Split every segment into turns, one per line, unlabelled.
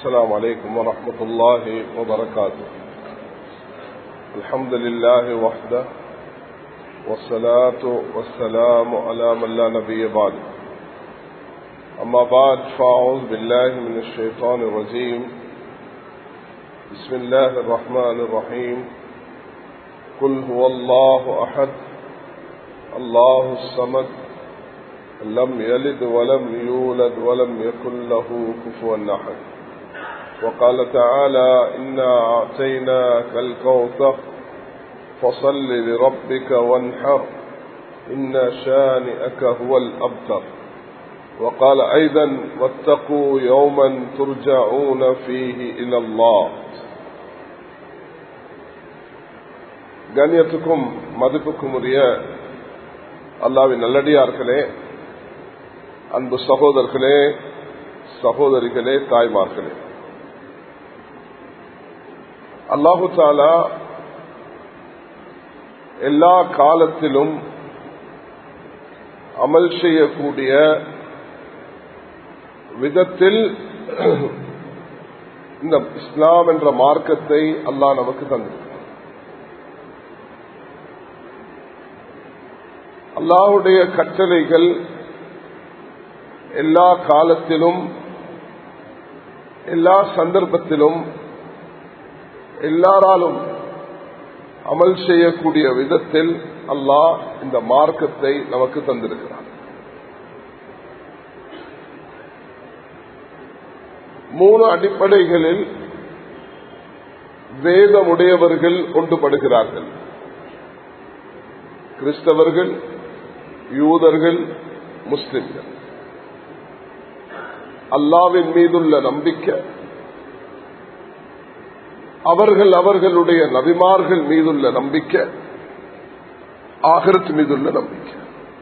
السلام عليكم ورحمة الله وبركاته الحمد لله وحده والصلاة والسلام على من لا نبي بعد أما بعد فأعوذ بالله من الشيطان الرجيم بسم الله الرحمن الرحيم قل هو الله أحد الله الصمد لم يلد ولم يولد ولم يكن له كفوا أحد وقال تعالى إنا أعطيناك الكوثر فصل لربك وانحر إن شانئك هو الأبتر وقال أيضا واتقوا يوما ترجعون فيه إلى الله கண்ணியத்துக்கும் மதிப்புக்கும் உரிய அல்லாவின் நல்லடியார்களே அன்பு சகோதரர்களே சகோதரிகளே தாய்மார்களே அல்லாஹு தாலா எல்லா காலத்திலும் அமல் செய்யக்கூடிய விதத்தில் இந்த இஸ்லாம் என்ற மார்க்கத்தை அல்லாஹ் நமக்கு தந்தது அல்லாஹுடைய கட்டளைகள் எல்லா காலத்திலும் எல்லா சந்தர்ப்பத்திலும் எல்லாராலும் அமல் செய்யக்கூடிய விதத்தில் அல்லாஹ் இந்த மார்க்கத்தை நமக்கு தந்திருக்கிறார் மூணு அடிப்படைகளில் வேதமுடையவர்கள் ஒன்றுபடுகிறார்கள் கிறிஸ்தவர்கள் யூதர்கள் முஸ்லிம்கள் அல்லாவின் மீதுள்ள நம்பிக்கை அவர்கள் அவர்களுடைய நபிமார்கள் மீதுள்ள நம்பிக்கை ஆகரத்து மீதுள்ள நம்பிக்கை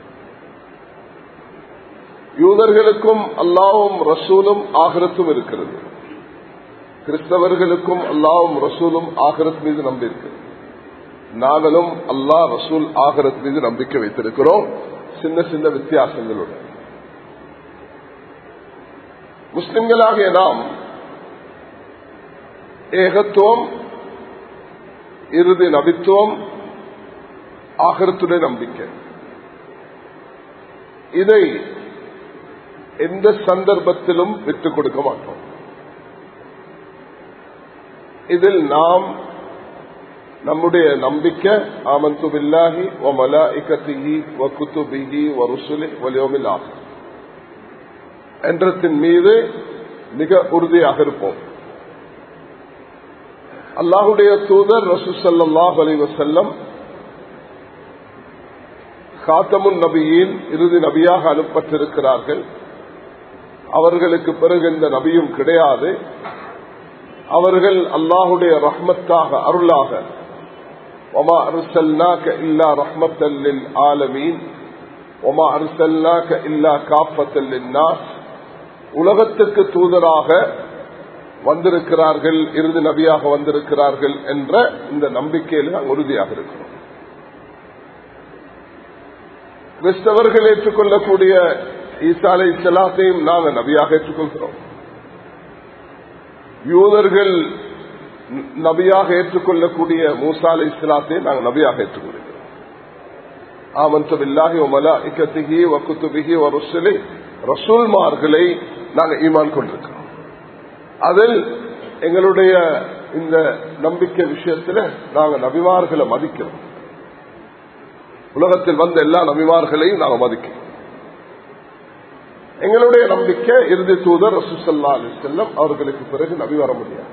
யூதர்களுக்கும் அல்லாவும் ரசூலும் ஆகரத்தும் இருக்கிறது கிறிஸ்தவர்களுக்கும் அல்லாவும் ரசூலும் ஆகரத் மீது நம்பியிருக்கிறது நாங்களும் அல்லா ரசூல் ஆகரத் மீது நம்பிக்கை வைத்திருக்கிறோம் சின்ன சின்ன வித்தியாசங்களுடன் முஸ்லிம்களாகிய நாம் ஏகத்துவம் இறுதி நபித்துவம் ஆகரத்துடைய நம்பிக்கை இதை எந்த சந்தர்ப்பத்திலும் விட்டுக் கொடுக்க மாட்டோம் இதில் நாம் நம்முடைய நம்பிக்கை ஆமந்து பில்லாஹி ஒ மலாஇகத்திஹி ஒ குத்துபிஹி ஒ ருசுலி ஒலியோமில் ஆகும் என்றத்தின் மீது மிக உறுதியாக இருப்போம் அல்லாஹுடைய தூதர் ரசூசல்லாஹ் அலி வசல்லம் காத்தமுன் நபியின் இறுதி நபியாக அனுப்பப்பட்டிருக்கிறார்கள் அவர்களுக்கு பிறகு இந்த நபியும் கிடையாது அவர்கள் அல்லாஹுடைய ரஹ்மத்தாக அருளாக ஒமா அருசல்னாக்க இல்லா ரஹ்மத்தல்லில் ஆலமீன் ஒமா அருசல்னாக்க இல்லா காப்பத்தல்லின் நாஸ் உலகத்துக்கு தூதராக வந்திருக்கிறார்கள் இறுதி நபியாக வந்திருக்கிறார்கள் என்ற இந்த நம்பிக்கையில் நாங்கள் உறுதியாக இருக்கிறோம் கிறிஸ்தவர்கள் ஏற்றுக்கொள்ளக்கூடிய ஈசாலை செலாத்தையும் நாங்கள் நபியாக ஏற்றுக்கொள்கிறோம் யூதர்கள் நபியாக ஏற்றுக்கொள்ளக்கூடிய மூசாலை இஸ்லாத்தை நாங்கள் நபியாக ஏற்றுக்கொள்கிறோம் ஆமந்தபில்லாஹி மலாஇகத்திகி வக்குத்துபிகி வருசலி ரசூல்மார்களை நாங்கள் ஈமான் கொண்டிருக்கிறோம் அதில் எங்களுடைய இந்த நம்பிக்கை விஷயத்தில் நாங்கள் நபிமார்களை மதிக்கிறோம் உலகத்தில் வந்த எல்லா நபிமார்களையும் நாங்கள் மதிக்கிறோம் எங்களுடைய நம்பிக்கை இறுதி தூதர் ரசூசல்லா அலி செல்லம் அவர்களுக்கு பிறகு நபி வர முடியாது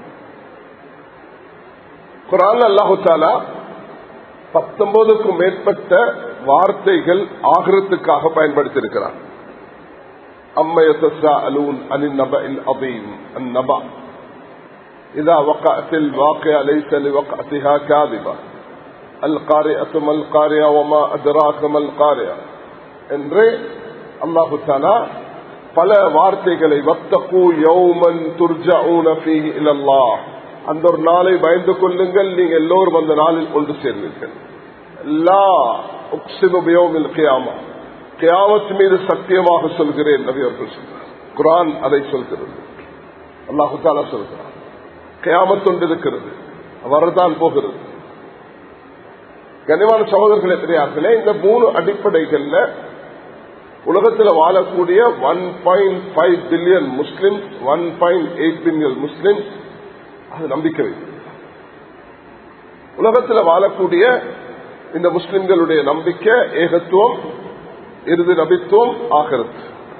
குரான் அல்லாஹு தாலா பத்தொன்பதுக்கும் மேற்பட்ட வார்த்தைகள் ஆகிரத்துக்காக பயன்படுத்தியிருக்கிறார் அம்மையத்தூன் அனின் நப இல் அபீம் அந்நபா إذا وقعت الواقع ليس لوقعتها كاذبة القارئة ما القارئة وما أدراك ما القارئة என்று அல்லாஹு தாலா பல வார்த்தைகளை வத்தகு யௌமன் துர்ஜஊன ஃபீஹி இலல்லாஹ் அந்த ஒரு நாளை பயந்து கொள்ளுங்கள் நீங்க எல்லோரும் அந்த நாளில் கொண்டு சேர்வீர்கள் லா உக்ஸிமு பியௌமில் கியாமா கியாமத் மீது சத்தியமாக சொல்கிறேன் நபி அவர்கள் சொல்றார் குரான் அதை சொல்கிறது அல்லாஹு தாலா சொல்கிறார் கயாமத்தொண்டு இருக்கிறது வரதான் போகிறது கனிவான சகோதரர்களே பெரியார்களே இந்த மூணு அடிப்படைகள்ல உலகத்தில் வாழக்கூடிய ஒன் பாயிண்ட் ஃபைவ் பில்லியன் முஸ்லிம் ஒன் பாயிண்ட் எயிட் பில்லியன் முஸ்லிம் அது நம்பிக்கை வைக்கிறது உலகத்தில் வாழக்கூடிய இந்த முஸ்லிம்களுடைய நம்பிக்கை ஏகத்துவம் இறுதி நபித்துவம் ஆகிறது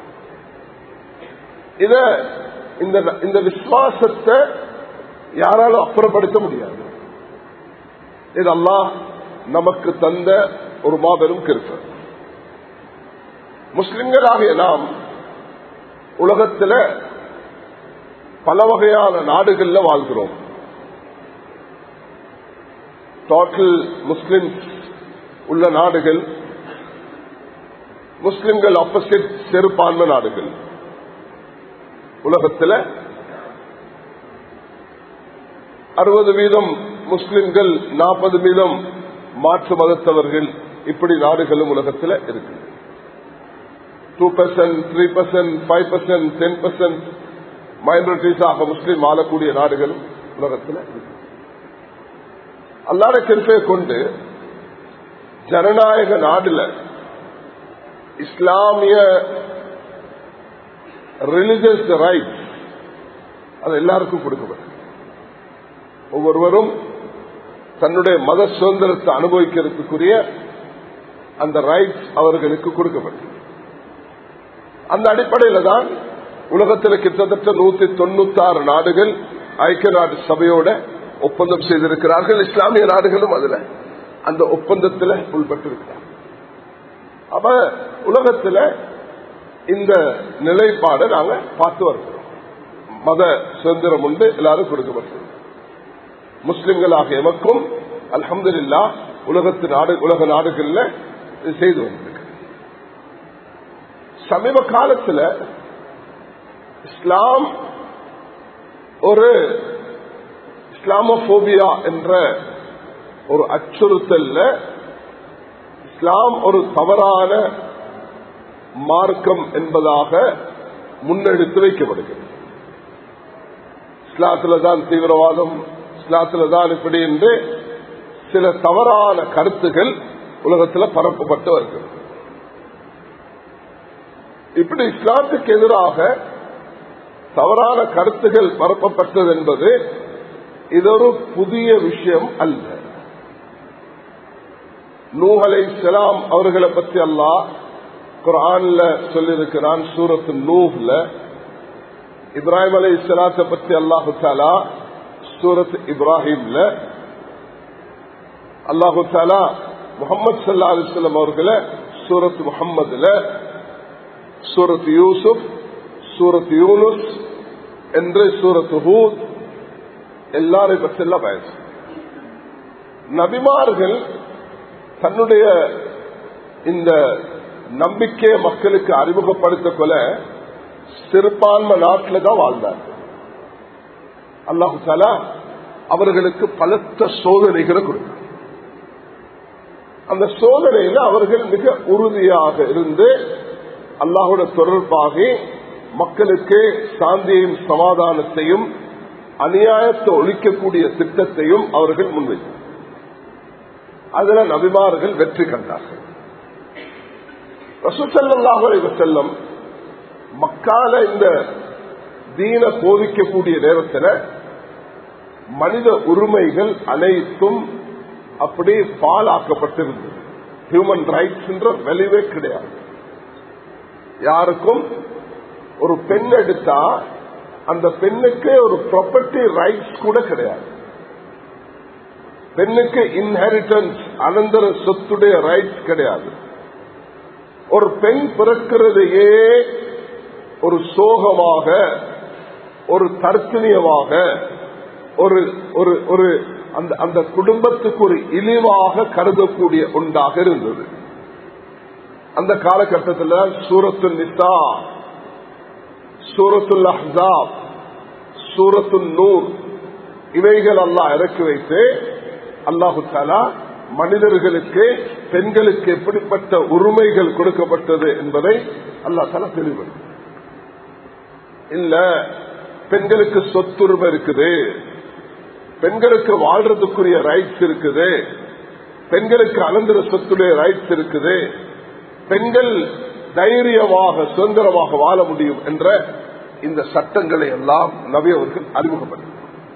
இத இந்த இந்த விசுவாசத்தை யாராலும் அப்புறப்படுத்த முடியாது இது அல்லாஹ் நமக்கு தந்த ஒரு மாபெரும் கிருப்ப முஸ்லிம்களாகிய நாம் உலகத்தில் பல வகையான நாடுகள்ல வாழ்கிறோம் டோட்டல் முஸ்லிம் உள்ள நாடுகள் முஸ்லிம்கள் ஆப்போசிட் சிறுபான்மை நாடுகள் உலகத்தில் அறுபது வீதம் முஸ்லிம்கள் நாற்பது வீதம் மாற்று மதத்தவர்கள் இப்படி நாடுகளும் உலகத்தில் இருக்கு two percent three percent five percent ten percent மைனாரிட்டிஸாக முஸ்லீம் வாழக்கூடிய நாடுகளும் உலகத்தில் இருக்கு அல்லாத கிருப்பையை கொண்டு ஜனநாயக நாடுல இஸ்லாமிய ரிலிஜியஸ் ரைட்ஸ் அது எல்லாருக்கும் கொடுக்கப்படும் ஒவ்வொருவரும் தன்னுடைய மத சுதந்திரத்தை அனுபவிக்கிறதுக்குரிய அந்த ரைட்ஸ் அவர்களுக்கு கொடுக்கப்படும் அந்த அடிப்படையில் தான் உலகத்தில் கிட்டத்தட்ட நூத்தி தொண்ணூத்தி ஆறு நாடுகள் ஐக்கிய நாடு சபையோட ஒப்பந்தம் செய்திருக்கிறார்கள் இஸ்லாமிய நாடுகளும் அதுல அந்த ஒப்பந்தத்தில் உள்பட்டிருக்கிறார் அப்ப உலகத்தில் இந்த நிலைப்பாடை நாங்க பார்த்து வருகிறோம் மத சுதந்திரம் உண்டு எல்லாரும் கொடுக்கப்பட்டது முஸ்லிம்களாக எமக்கும் அலமதுல்லா உலகத்து நாடு உலக நாடுகள்ல செய்து வந்திருக்கு சமீப காலத்தில் இஸ்லாம் ஒரு இஸ்லாமோபியா என்ற ஒரு அச்சுறுத்தல்ல இஸ்லாம் ஒரு தவறான மார்க்கம் என்பதாக முன்னெடுத்து வைக்கப்படுகிறது இஸ்லாத்துல தான் தீவிரவாதம் இஸ்லாத்துல தான் இப்படி என்று சில தவறான கருத்துகள் உலகத்தில் பரப்பப்பட்டு வருகிறது இப்படி இஸ்லாத்துக்கு எதிராக தவறான கருத்துகள் பரப்பப்பட்டது என்பது இது ஒரு புதிய விஷயம் அல்ல நூஹலை சலாம் அவர்களை பற்றி அல்லாஹ் குரான்ல சொல்லியிருக்கிறான் சூரத்து நூஹ்ல இப்ராஹிம் அலை சலாத்தை பற்றி அல்லாஹு தாலா சூரத் இப்ராஹிம்ல அல்லாஹு தாலா முகமது சல்லா அலிஸ்லாம் அவர்களை சூரத் முகம்மதுல சூரத் யூசுப் சூரத் யூனுஸ் என்று சூரத் ஹூத் எல்லாரை பற்றியெல்லாம் பேச நபிமார்கள் தன்னுடைய இந்த நம்பிக்கையை மக்களுக்கு அறிமுகப்படுத்த கொல சிறுபான்மை நாட்டில் தான் வாழ்ந்தார் அல்லாஹு தாலா அவர்களுக்கு பலத்த சோதனைகளை கொடுத்தார் அந்த சோதனையில் அவர்கள் மிக உறுதியாக இருந்து அல்லாஹோட தொடர்பாகி மக்களுக்கு சாந்தியையும் சமாதானத்தையும் அநியாயத்தை ஒழிக்கக்கூடிய திட்டத்தையும் அவர்கள் முன்வைத்தார் அதுல நபிமார்கள் வெற்றி கண்டார்கள் ரசூசல்லாஹு செல்லம் மக்கால இந்த தீன போதிக்கக்கூடிய நேரத்தில் மனித உரிமைகள் அனைத்தும் அப்படி பாலாக்கப்பட்டிருந்தது ஹியூமன் ரைட்ஸ் என்ற வெளிவே கிடையாது யாருக்கும் ஒரு பெண் எடுத்தா அந்த பெண்ணுக்கு ஒரு ப்ராப்பர்ட்டி ரைட்ஸ் கூட கிடையாது பெண்ணுக்கு இன்ஹெரிட்டன்ஸ் அனந்தர சொத்துடைய ரைட்ஸ் கிடையாது ஒரு பெண் பிறக்கிறதையே ஒரு சோகமாக ஒரு தர்த்தனியமாக ஒரு ஒரு ஒரு அந்த அந்த குடும்பத்துக்கு ஒரு இழிவாக கருதக்கூடிய ஒன்றாக இருந்தது அந்த காலகட்டத்தில் சூரத்து நிசா சூரத்துல் அஹாப் சூரத்துல் நூர் இவைகள் அல்லாஹ் இறக்கி வைத்து அல்லாஹு தாலா மனிதர்களுக்கு பெண்களுக்கு எப்படிப்பட்ட உரிமைகள் கொடுக்கப்பட்டது என்பதை அல்லா தலா தெளிவு இல்ல பெண்களுக்கு சொத்துரிமை இருக்குது பெண்களுக்கு வாழ்றதுக்குரிய ரைட்ஸ் இருக்குது பெண்களுக்கு அனந்தர சொத்துடைய ரைட்ஸ் இருக்குது பெண்கள் தைரியமாக சுதந்திரமாக வாழ முடியும் என்ற இந்த சட்டங்களை எல்லாம் நபி அவர்கள் அறிமுகப்படுத்த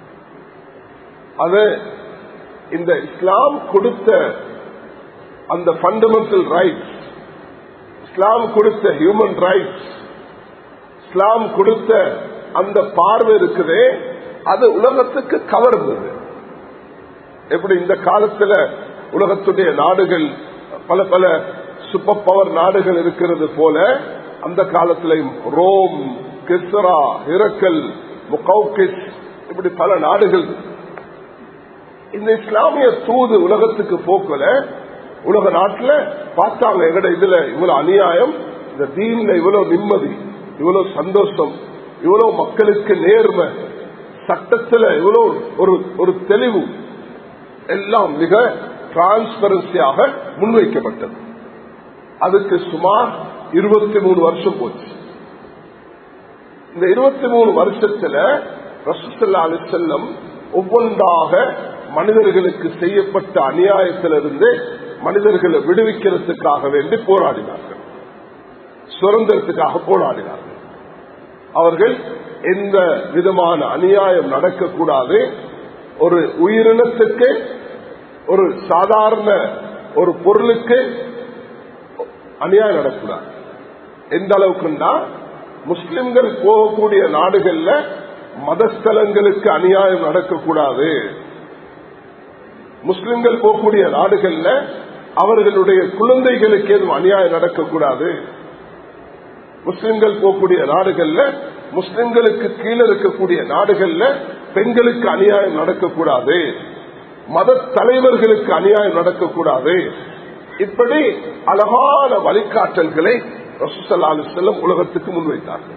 அது இந்த இஸ்லாம் கொடுத்த அந்த ஃபண்டமெண்டல் ரைட்ஸ் இஸ்லாம் கொடுத்த ஹியூமன் ரைட்ஸ் இஸ்லாம் கொடுத்த அந்த பார்வை இருக்குதே அது உலகத்துக்கு கவர்ந்தது எப்படி இந்த காலத்துல உலகத்துடைய நாடுகள் பல பல சூப்பர் பவர் நாடுகள் இருக்கிறது போல அந்த காலத்திலையும் ரோம் கிஸ்ரா ஹிரக்கல் முகௌகிஸ் இப்படி பல நாடுகள் இந்த இஸ்லாமிய தூது உலகத்துக்கு போக்கல உலக நாட்டுல பார்த்தாங்க எங்கட இதுல இவ்வளவு அநியாயம் இந்த தீன்ல இவ்வளவு நிம்மதி இவ்வளவு சந்தோஷம் இவ்வளவு மக்களுக்கு நேர்மை சட்டத்துல இவ்வளவு ஒரு ஒரு தெளிவு எல்லாம் மிக டிரான்ஸ்பரன்சியாக முன்வைக்கப்பட்டது அதுக்கு சுமார் இருபத்தி மூணு வருஷம் போச்சு இந்த இருபத்தி மூணு வருஷத்துல ரசூசல்லா அலி செல்லம் ஒவ்வொன்றாக மனிதர்களுக்கு செய்யப்பட்ட அநியாயத்திலிருந்து மனிதர்களை விடுவிக்கிறதுக்காக வேண்டி போராடினார்கள் சுதந்திரத்துக்காக போராடினார்கள் அவர்கள் எந்த விதமான அநியாயம் நடக்கக்கூடாது ஒரு உயிரினத்துக்கு ஒரு சாதாரண ஒரு பொருளுக்கு அநியாயம் நடக்கூடாது எந்த அளவுக்குன்னா முஸ்லிம்கள் போகக்கூடிய நாடுகள்ல மதஸ்தலங்களுக்கு அநியாயம் நடக்கக்கூடாது முஸ்லிம்கள் போகக்கூடிய நாடுகள்ல அவர்களுடைய குழந்தைகளுக்கு எதுவும் அநியாயம் நடக்கக்கூடாது முஸ்லிம்கள் போகக்கூடிய நாடுகள்ல முஸ்லிம்களுக்கு கீழே இருக்கக்கூடிய நாடுகள்ல பெண்களுக்கு அநியாயம் நடக்கக்கூடாது மத தலைவர்களுக்கு அநியாயம் நடக்கக்கூடாது இப்படி அழகான வழிகாட்டல்களை ரசூசல்லாலு செல்லம் உலகத்துக்கு முன்வைத்தார்கள்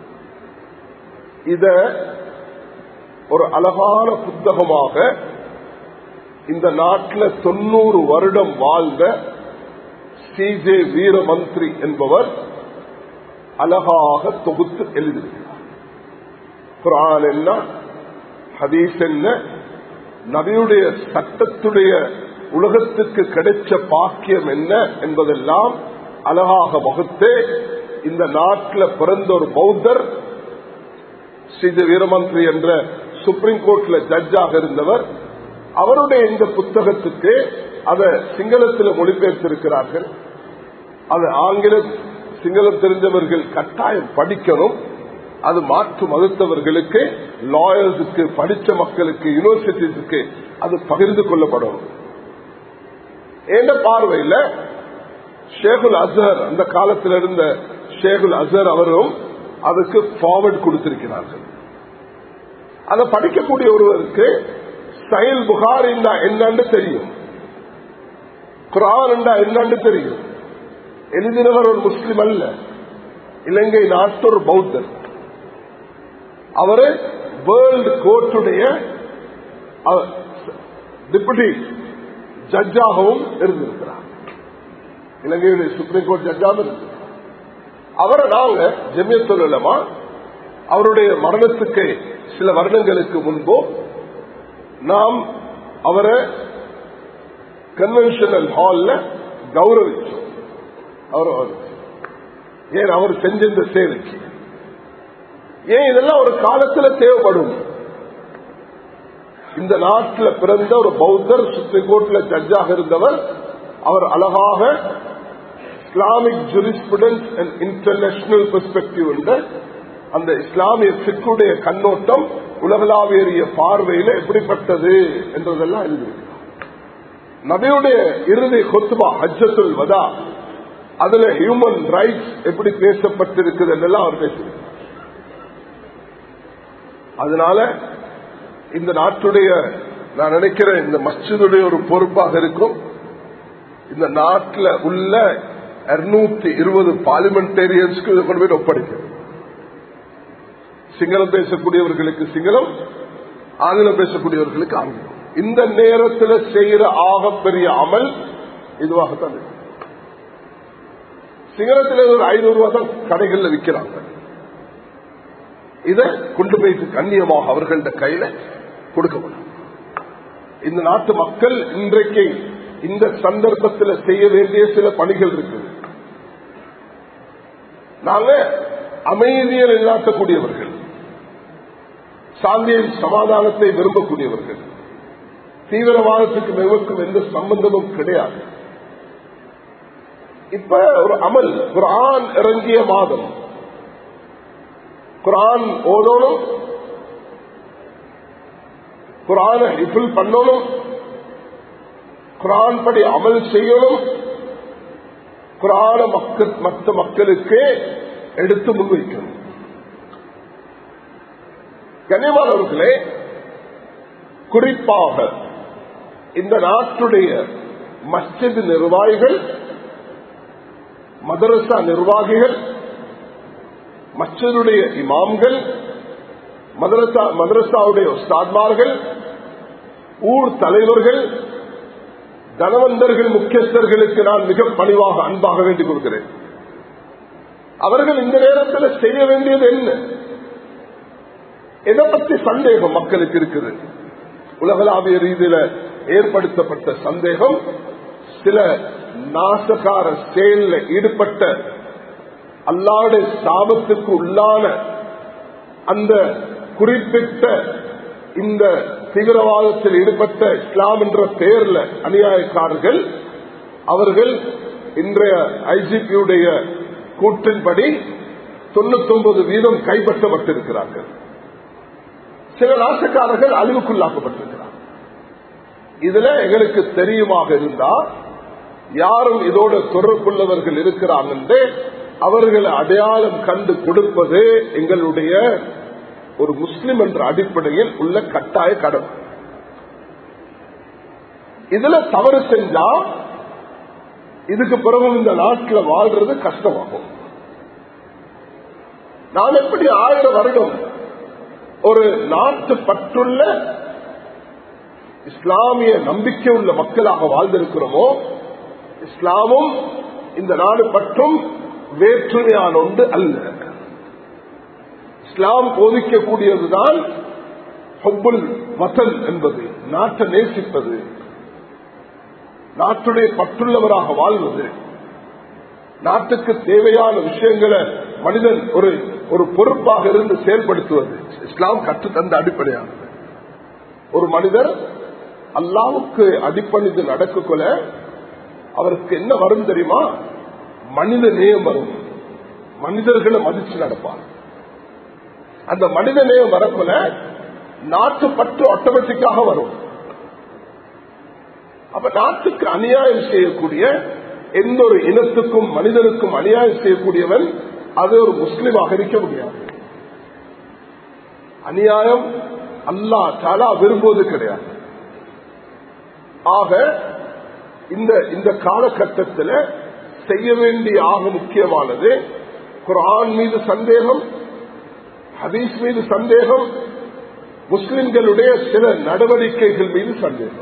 இத ஒரு அழகான புத்தகமாக இந்த நாட்டில் தொண்ணூறு வருடம் வாழ்ந்த சி ஜே வீரமந்திரி என்பவர் அழகாக தொகுத்து எழுதியிருக்கிறார் குரான் என்ன ஹதீஸ் என்ன நபியுடைய சட்டத்துடைய உலகத்துக்கு கிடைச்ச பாக்கியம் என்ன என்பதெல்லாம் அழகாக வகுத்து இந்த நாட்டில் பிறந்த ஒரு பௌத்தர் ஸ்ரீ வீரமந்திரி என்ற சுப்ரீம் கோர்ட்ல ஜட்ஜாக இருந்தவர் அவருடைய இந்த புத்தகத்துக்கு அதை சிங்களத்தில் மொழிபெயர்த்திருக்கிறார்கள் அது ஆங்கிலம் சிங்களம் தெரிஞ்சவர்கள் கட்டாயம் படிக்கணும் அது மாற்று மறுத்தவர்களுக்கு லாயர்ஸுக்கு படித்த மக்களுக்கு யூனிவர்சிட்டிஸுக்கு அது பகிர்ந்து கொள்ளப்படும் எந்த பார்வையில் ஷேகுல் அசர் அந்த காலத்தில் இருந்த ஷேகுல் அசர் அவரும் அதுக்கு ஃபார்வர்ட் கொடுத்திருக்கிறார்கள் அதை படிக்கக்கூடிய ஒருவருக்கு சயில் புகார் என்னன்னு தெரியும் குரான் என்னன்னு தெரியும் எழுதினவர் ஒரு முஸ்லிம் அல்ல இலங்கை நாட்டு ஒரு பௌத்தர் அவரு வேர்ல்டு கோர்ட்டுடைய டிப்யூட்டி ஜட்ஜாகவும் இருந்திருக்கிறார் இலங்கையுடைய சுப்ரீம் கோர்ட் ஜட்ஜாகவும் இருந்திருக்கிறார் அவரை நாங்க ஜெமியத்துலமா அவருடைய மரணத்துக்கு சில வருடங்களுக்கு முன்போ நாம் அவரை கன்வென்ஷனல் ஹால்ல கௌரவிச்சோம் அவர் ஏன் அவர் செஞ்ச இந்த சேவைக்கு ஏன் இதெல்லாம் ஒரு காலத்துல தேவைப்படும் இந்த நாட்டில் பிறந்த ஒரு பௌத்தர் சுப்ரீம் கோர்ட்ல ஜட்ஜாக இருந்தவர் அவர் அழகாக Islamic jurisprudence and international perspective என்ற அந்த இஸ்லாமிய சிக்குடைய கண்ணோட்டம் உலகளாவிய பார்வையில எப்படிப்பட்டது என்றதெல்லாம் எழுதியிருக்கிறார் நபியுடைய இறுதி கொத்துபா ஹஜ்ஜத்துல் வதா அதுல ஹியூமன் ரைட்ஸ் எப்படி பேசப்பட்டிருக்குது என்றெல்லாம் அவர் பேசியிருக்கிறார் அதனால இந்த நாட்டுடைய நான் நினைக்கிறேன் இந்த மஸ்ஜிதுடைய ஒரு பொறுப்பாக இருக்கும் இந்த நாட்டில் உள்ள இருநூத்தி இருபது பார்லிமெண்டேரியன்ஸ்க்கு இதை கொண்டு போய் ஒப்படைக்கும் சிங்களம் பேசக்கூடியவர்களுக்கு சிங்களம் ஆங்கிலம் பேசக்கூடியவர்களுக்கு ஆங்கிலம் இந்த நேரத்தில் செய்யற ஆகப்பெரிய அமல் இதுவாகத்தான் இருக்கு சிங்களத்தில் ஒரு ஐநூறு ரூபாய் தான் கடைகள்ல விற்கிறாங்க இதை கொண்டு போயிட்டு கண்ணியமாக அவர்கள்ட்ட கையில கொடுக்கப்படும் இந்த நாட்டு மக்கள் இன்றைக்கு இந்த சந்தர்ப்பத்தில் செய்ய வேண்டிய சில பணிகள் இருக்குது நாங்க அமைதியை நிலைநாட்டக்கூடியவர்கள் சாந்தியை சமாதானத்தை விரும்பக்கூடியவர்கள் தீவிரவாதத்துக்கு நமக்கும் எந்த சம்பந்தமும் கிடையாது இப்ப ஒரு அமல் குரான் இறங்கிய மாதம் குரான் ஓதணும் குரான இஃபில் பண்ணணும் குரான் படி அமல் செய்யணும் குரான மக்கள் மற்ற மக்களுக்கு எடுத்து முன்வைக்கணும் கனிமானவர்களே குறிப்பாக இந்த நாட்டுடைய மஸ்ஜித் நிர்வாகிகள் மதரசா நிர்வாகிகள் மஸ்ஜிதுடைய இமாம்கள் மதரசா மதரசாவுடைய உஸ்தாத்மார்கள் ஊர் தலைவர்கள் தனவந்தர்கள் முக்கியஸ்தர்களுக்கு நான் மிக பணிவாக அன்பாக வேண்டிக் கொள்கிறேன் அவர்கள் இந்த நேரத்தில் செய்ய வேண்டியது என்ன எதை பற்றி சந்தேகம் மக்களுக்கு இருக்குது உலகளாவிய ரீதியில ஏற்படுத்தப்பட்ட சந்தேகம் சில நாசகார செயலில் ஈடுபட்ட அல்லாட சாபத்துக்கு உள்ளான அந்த குறிப்பிட்ட இந்த தீவிரவாதத்தில் ஈடுபட்ட இஸ்லாம் என்ற பெயர்ல அநியாயக்காரர்கள் அவர்கள் இன்றைய ஐஜிபியுடைய கூற்றின்படி தொண்ணூத்தி ஒன்பது வீதம் கைப்பற்றப்பட்டிருக்கிறார்கள் சில நாசக்காரர்கள் அழிவுக்குள்ளாக்கப்பட்டிருக்கிறார் இதுல எங்களுக்கு தெரியுமாக இருந்தா யாரும் இதோட தொடர்புள்ளவர்கள் இருக்கிறாங்க என்று அவர்களை அடையாளம் கண்டு கொடுப்பது எங்களுடைய ஒரு முஸ்லிம் என்ற அடிப்படையில் உள்ள கட்டாய கடமை இதுல தவறு செஞ்சா இதுக்கு பிறகு இந்த நாட்டில் வாழ்றது கஷ்டமாகும் நாம் எப்படி ஆயிரம் வருடம் ஒரு நாட்டு பற்றுள்ள இஸ்லாமிய நம்பிக்கை உள்ள மக்களாக வாழ்ந்திருக்கிறோமோ இஸ்லாமும் இந்த நாடு பற்றும் வேற்றுமையான ஒன்று அல்ல இஸ்லாம் போதிக்கக்கூடியதுதான் ஹொப்புல் வசல் என்பது நாட்டை நேசிப்பது நாட்டுடைய பற்றுள்ளவராக வாழ்வது நாட்டுக்கு தேவையான விஷயங்களை மனிதன் ஒரு ஒரு பொறுப்பாக இருந்து செயல்படுத்துவது இஸ்லாம் கற்று தந்த அடிப்படையானது ஒரு மனிதர் அல்லாவுக்கு அடிப்பணிந்து நடக்கக்கொள்ள அவருக்கு என்ன வரும் தெரியுமா மனித நேயம் வரும் மனிதர்களை மதிச்சு நடப்பார் அந்த மனித நேயம் வரப்போல நாட்டு பற்று ஆட்டோமேட்டிக்காக வரும் அப்ப நாட்டுக்கு அநியாயம் செய்யக்கூடிய எந்த ஒரு இனத்துக்கும் மனிதனுக்கும் அநியாயம் செய்யக்கூடியவன் அது ஒரு முஸ்லிமாக இருக்க முடியாது அநியாயம் அல்லா தாலா விரும்புவது கிடையாது ஆக இந்த இந்த காலகட்டத்தில் செய்ய வேண்டிய ஆக முக்கியமானது குரான் மீது சந்தேகம் ஹதீஸ் மீது சந்தேகம் முஸ்லிம்களுடைய சில நடவடிக்கைகள் மீது சந்தேகம்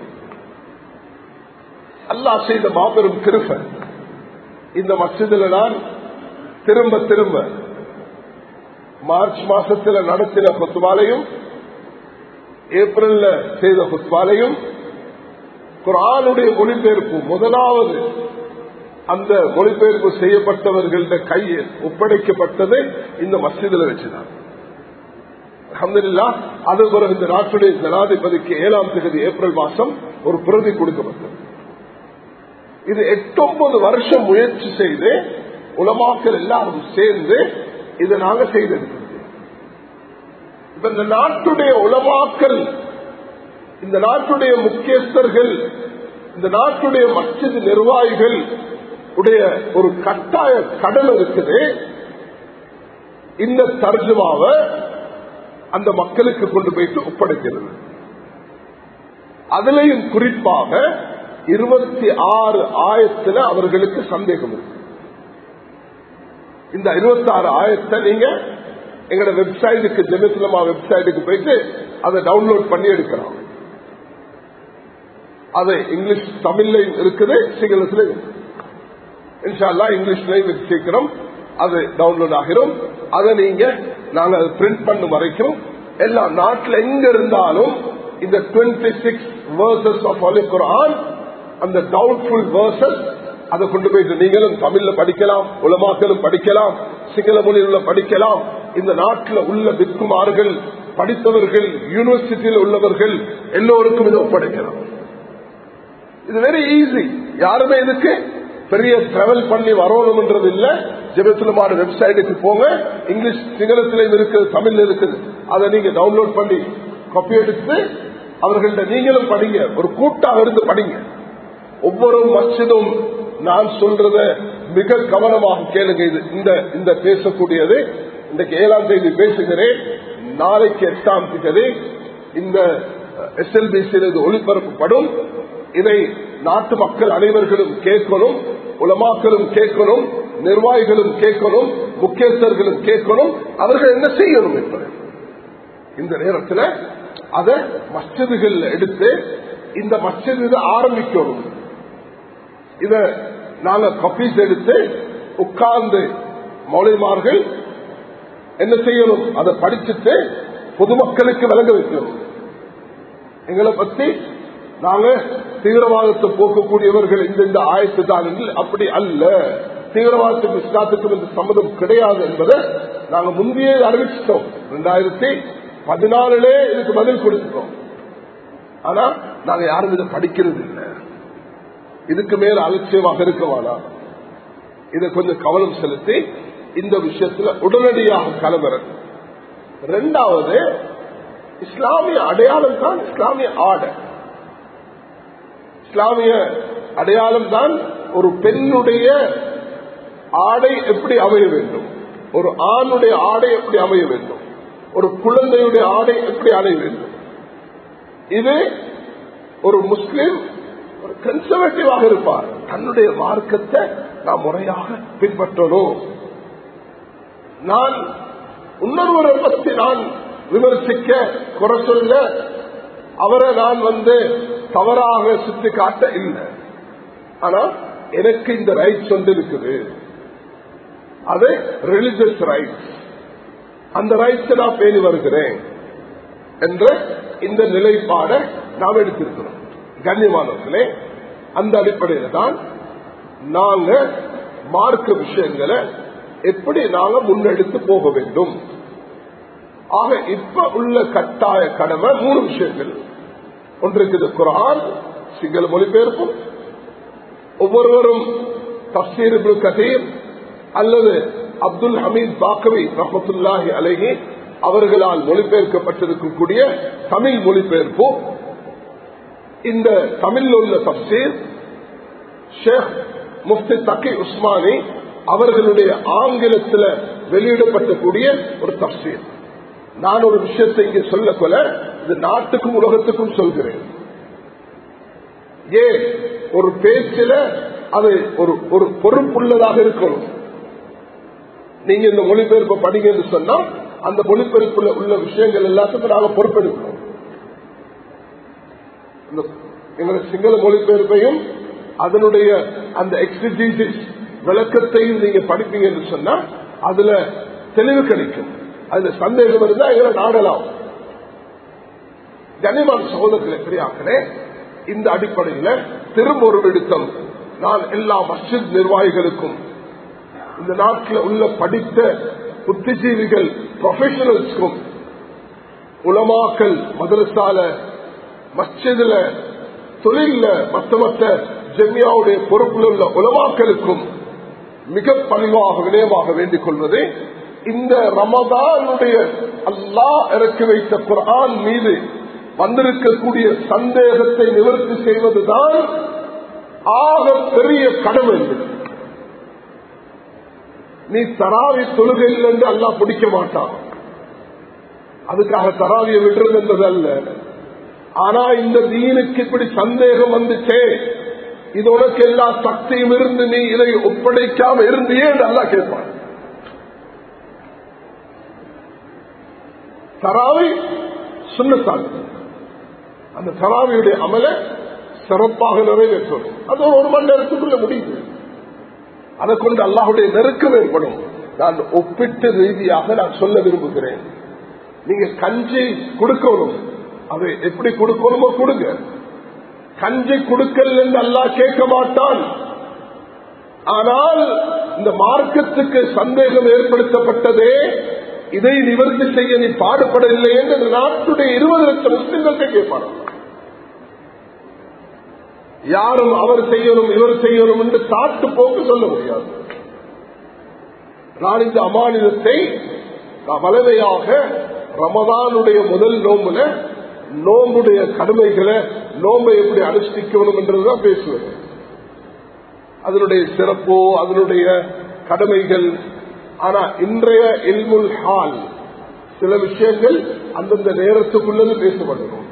அல்லாஹ் செய்த மாபெரும் திருப்ப இந்த மசிதில நான் திரும்ப திரும்ப மார்ச் மாசத்தில் நடத்தின கொத்துவாலையும் ஏப்ரல்ல செய்த கொத்துவாலையும் குரானுடைய மொழிபெயர்ப்பு முதலாவது அந்த மொழிபெயர்ப்பு செய்யப்பட்டவர்கள கையில் ஒப்படைக்கப்பட்டது இந்த மசிதில வச்சுதான் அஹமதுல்லா அது பிறகு இந்த நாட்டுடைய ஜனாதிபதிக்கு ஏழாம் தேதி ஏப்ரல் மாசம் ஒரு பிரதி கொடுக்கப்பட்டது இது எட்டொன்பது வருஷம் முயற்சி செய்து உலமாக்கள் எல்லாரும் சேர்ந்து இதை நாங்க செய்திருக்கிறது இப்ப இந்த நாட்டுடைய உலமாக்கல் இந்த நாட்டுடைய முக்கியஸ்தர்கள் இந்த நாட்டுடைய மற்றது நிர்வாகிகள் உடைய ஒரு கட்டாய கடல் இருக்குது இந்த தர்ஜுமாவை அந்த மக்களுக்கு கொண்டு போயிட்டு ஒப்படைக்கிறது அதுலேயும் குறிப்பாக இருபத்தி ஆறு ஆயிரத்துல அவர்களுக்கு சந்தேகம் இருக்கு இந்த இருபத்தி ஆறு ஆயிரத்தை நீங்க எங்களோட வெப்சைட்டுக்கு ஜெமிசுலமா வெப்சைட்டுக்கு போயிட்டு அதை டவுன்லோட் பண்ணி எடுக்கலாம் அது இங்கிலீஷ் தமிழ்ல இருக்குது சிங்களத்துல இன்ஷால்லா இங்கிலீஷ்லயும் சீக்கிரம் அது டவுன்லோட் ஆகிறோம் அதை நீங்க நாங்க பிரிண்ட் பண்ண வரைக்கும் எல்லா நாட்டில் எங்க இருந்தாலும் இந்த டுவெண்ட்டி சிக்ஸ் வேர்சஸ் ஆஃப் அலி குரான் அந்த டவுட்ஃபுல் வேர்சஸ் அதை கொண்டு போயிட்டு நீங்களும் தமிழ்ல படிக்கலாம் உலமாக்களும் படிக்கலாம் சிங்கள மொழியில படிக்கலாம் இந்த நாட்டில் உள்ள விற்குமார்கள் படித்தவர்கள் யூனிவர்சிட்டியில் உள்ளவர்கள் எல்லோருக்கும் இதை ஒப்படைக்கலாம் இது வெரி ஈஸி யாருமே இதுக்கு பெரிய டிராவல் பண்ணி வரணும்ன்றது இல்ல ஜெபத்துலமான வெப்சைட்டுக்கு போங்க இங்கிலீஷ் சிங்களத்திலையும் இருக்குது தமிழ்ல இருக்குது அதை நீங்க டவுன்லோட் பண்ணி காப்பி எடுத்து அவர்கள்ட்ட நீங்களும் படிங்க ஒரு கூட்டாக இருந்து படிங்க ஒவ்வொரு மசிதும் நான் சொல்றத மிக கவனமாக கேளுங்க இது இந்த இந்த பேசக்கூடியது இன்றைக்கு ஏழாம் தேதி பேசுகிறேன் நாளைக்கு எட்டாம் தேதி இந்த எஸ்எல்பிசியில் இது ஒளிபரப்பப்படும் இதை நாட்டு மக்கள் அனைவர்களும் கேட்கணும் உலமாக்களும் கேட்கணும் நிர்வாகிகளும் கேட்கணும் முக்கியஸ்தர்களும் கேட்கணும் அவர்கள் என்ன செய்யணும் என்பது இந்த நேரத்தில் அதை மஸ்ஜிதுகள் எடுத்து இந்த மஸ்ஜித் இதை ஆரம்பிக்கணும் இத நாங்க கப்பீஸ் எடுத்து உட்கார்ந்து மௌலிமார்கள் என்ன செய்யணும் அதை படிச்சுட்டு பொதுமக்களுக்கு விளங்க வைக்கணும் எங்களை பத்தி நாங்க தீவிரவாதத்தை போக்கக்கூடியவர்கள் இந்த இந்த ஆயத்து தான் அப்படி அல்ல தீவிரவாதத்துக்கு இஸ்லாத்துக்கும் இந்த சம்மதம் கிடையாது என்பதை நாங்க முந்தைய அறிவிச்சிட்டோம் ரெண்டாயிரத்தி பதினாலுலே இதுக்கு பதில் கொடுத்துட்டோம் ஆனா நாங்க யாரும் இதை படிக்கிறது இல்லை இதுக்கு மேல அலட்சியமாக இருக்கவானா இதை கொஞ்சம் கவனம் செலுத்தி இந்த விஷயத்துல உடனடியாக கலவர ரெண்டாவது இஸ்லாமிய அடையாளம் தான் இஸ்லாமிய ஆடை இஸ்லாமிய அடையாளம் தான் ஒரு பெண்ணுடைய ஆடை எப்படி அமைய வேண்டும் ஒரு ஆணுடைய ஆடை எப்படி அமைய வேண்டும் ஒரு குழந்தையுடைய ஆடை எப்படி அடைய வேண்டும் இது ஒரு முஸ்லிம் ஒரு கன்சர்வேட்டிவாக இருப்பார் தன்னுடைய மார்க்கத்தை நாம் முறையாக பின்பற்றணும் நான் இன்னொருவரை பற்றி நான் விமர்சிக்க குறை சொல்ல அவரை நான் வந்து தவறாக சுத்தி காட்ட இல்லை ஆனா எனக்கு இந்த ரைட்ஸ் வந்து இருக்குது அது ரிலிஜியஸ் ரைட்ஸ் அந்த ரைட்ஸ் நான் பேணி வருகிறேன் என்ற இந்த நிலைப்பாட நாம் எடுத்திருக்கிறோம் கண்ணியமானவர்களே அந்த அடிப்படையில் தான் நாங்க மார்க்க விஷயங்களை எப்படி நாங்க முன்னெடுத்து போக வேண்டும் ஆக இப்ப உள்ள கட்டாய கடமை மூணு விஷயங்கள் ஒன்று இருக்குது குரான் சிங்கள மொழிபெயர்ப்பும் ஒவ்வொருவரும் தப்சீர் கதீர் அல்லது அப்துல் ஹமீத் பாக்கவி ரஹமத்துல்லாஹி அலஹி அவர்களால் மொழிபெயர்க்கப்பட்டிருக்கக்கூடிய தமிழ் மொழிபெயர்ப்பு இந்த தமிழில் உள்ள தப்சீர் ஷேக் முஃப்தி தக்கி உஸ்மானி அவர்களுடைய ஆங்கிலத்தில் வெளியிடப்பட்டக்கூடிய ஒரு தப்சீர் நான் ஒரு விஷயத்தை இங்கே சொல்ல கொல இது நாட்டுக்கும் உலகத்துக்கும் சொல்கிறேன் ஏன் ஒரு பேச்சில அது ஒரு ஒரு பொறுப்புள்ளதாக இருக்கணும் நீங்க இந்த மொழிபெயர்ப்பை படிங்க என்று சொன்னா அந்த மொழிபெயர்ப்புல உள்ள விஷயங்கள் எல்லாத்துக்கும் நாங்க பொறுப்பெடுக்கணும் எங்களுடைய சிங்கள மொழிபெயர்ப்பையும் அதனுடைய அந்த எக்ஸிஜிஸ் விளக்கத்தையும் நீங்க படிப்பீங்க என்று சொன்னா அதுல தெளிவு கிடைக்கும் அதுல சந்தேகம் இருந்தா எங்களை நாடலாம் கனிமான் சகோதரர்கள் பெரியாக்களே இந்த அடிப்படையில் திரும்ப ஒரு விடுத்தம் நான் எல்லா மஸ்ஜித் நிர்வாகிகளுக்கும் இந்த நாட்டில் உள்ள படித்த புத்திஜீவிகள் ப்ரொஃபஷனல்ஸ்க்கும் உலமாக்கல் மதரசால மஸ்ஜிதுல தொழில மத்த மத்த ஜெமியாவுடைய பொறுப்பில் உள்ள உலமாக்களுக்கும் மிக பணிவாக வினயமாக வேண்டிக் கொள்வது இந்த ரமதானுடைய அல்லாஹ் இறக்கி வைத்த குரான் மீது வந்திருக்கக்கூடிய சந்தேகத்தை நிவர்த்தி செய்வதுதான் ஆக பெரிய கடமை என்பது நீ தராவி தொழுகையில் என்று அல்லா பிடிக்க மாட்டான் அதுக்காக தராவியை விடுறது என்பது அல்ல ஆனா இந்த தீனுக்கு இப்படி சந்தேகம் வந்துச்சே இது உனக்கு எல்லா சக்தியும் இருந்து நீ இதை ஒப்படைக்காம இருந்தியே என்று அல்லா கேட்பான் தராவி சுண்ணத்தான் அந்த தராவியுடைய அமல சிறப்பாக நிறைவேற்றணும் அது ஒரு மணி நேரத்துக்குள்ள முடியுது அதை கொண்டு அல்லாஹுடைய நெருக்கம் ஏற்படும் நான் ஒப்பிட்டு ரீதியாக நான் சொல்ல விரும்புகிறேன் நீங்க கஞ்சி கொடுக்கணும் அதை எப்படி கொடுக்கணுமோ கொடுங்க கஞ்சி கொடுக்கல் என்று அல்லா கேட்க மாட்டான் ஆனால் இந்த மார்க்கத்துக்கு சந்தேகம் ஏற்படுத்தப்பட்டதே இதை நிவர்த்தி செய்ய நீ பாடுபடவில்லை என்று இந்த நாட்டுடைய இருபது லட்சம் முஸ்லிம்களுக்கு கேட்பார் யாரும் அவர் செய்யணும் இவர் செய்யணும் என்று சாட்டு போக்கு சொல்ல முடியாது நான் இந்த அமானிதத்தை வலவையாக ரமதானுடைய முதல் நோம்புல நோம்புடைய கடமைகளை நோம்பை எப்படி அனுஷ்டிக்கணும் என்றதுதான் பேசுவது அதனுடைய சிறப்போ அதனுடைய கடமைகள் ஆனா இன்றைய இல்முல் ஹால் சில விஷயங்கள் அந்தந்த நேரத்துக்குள்ளது பேசப்படணும்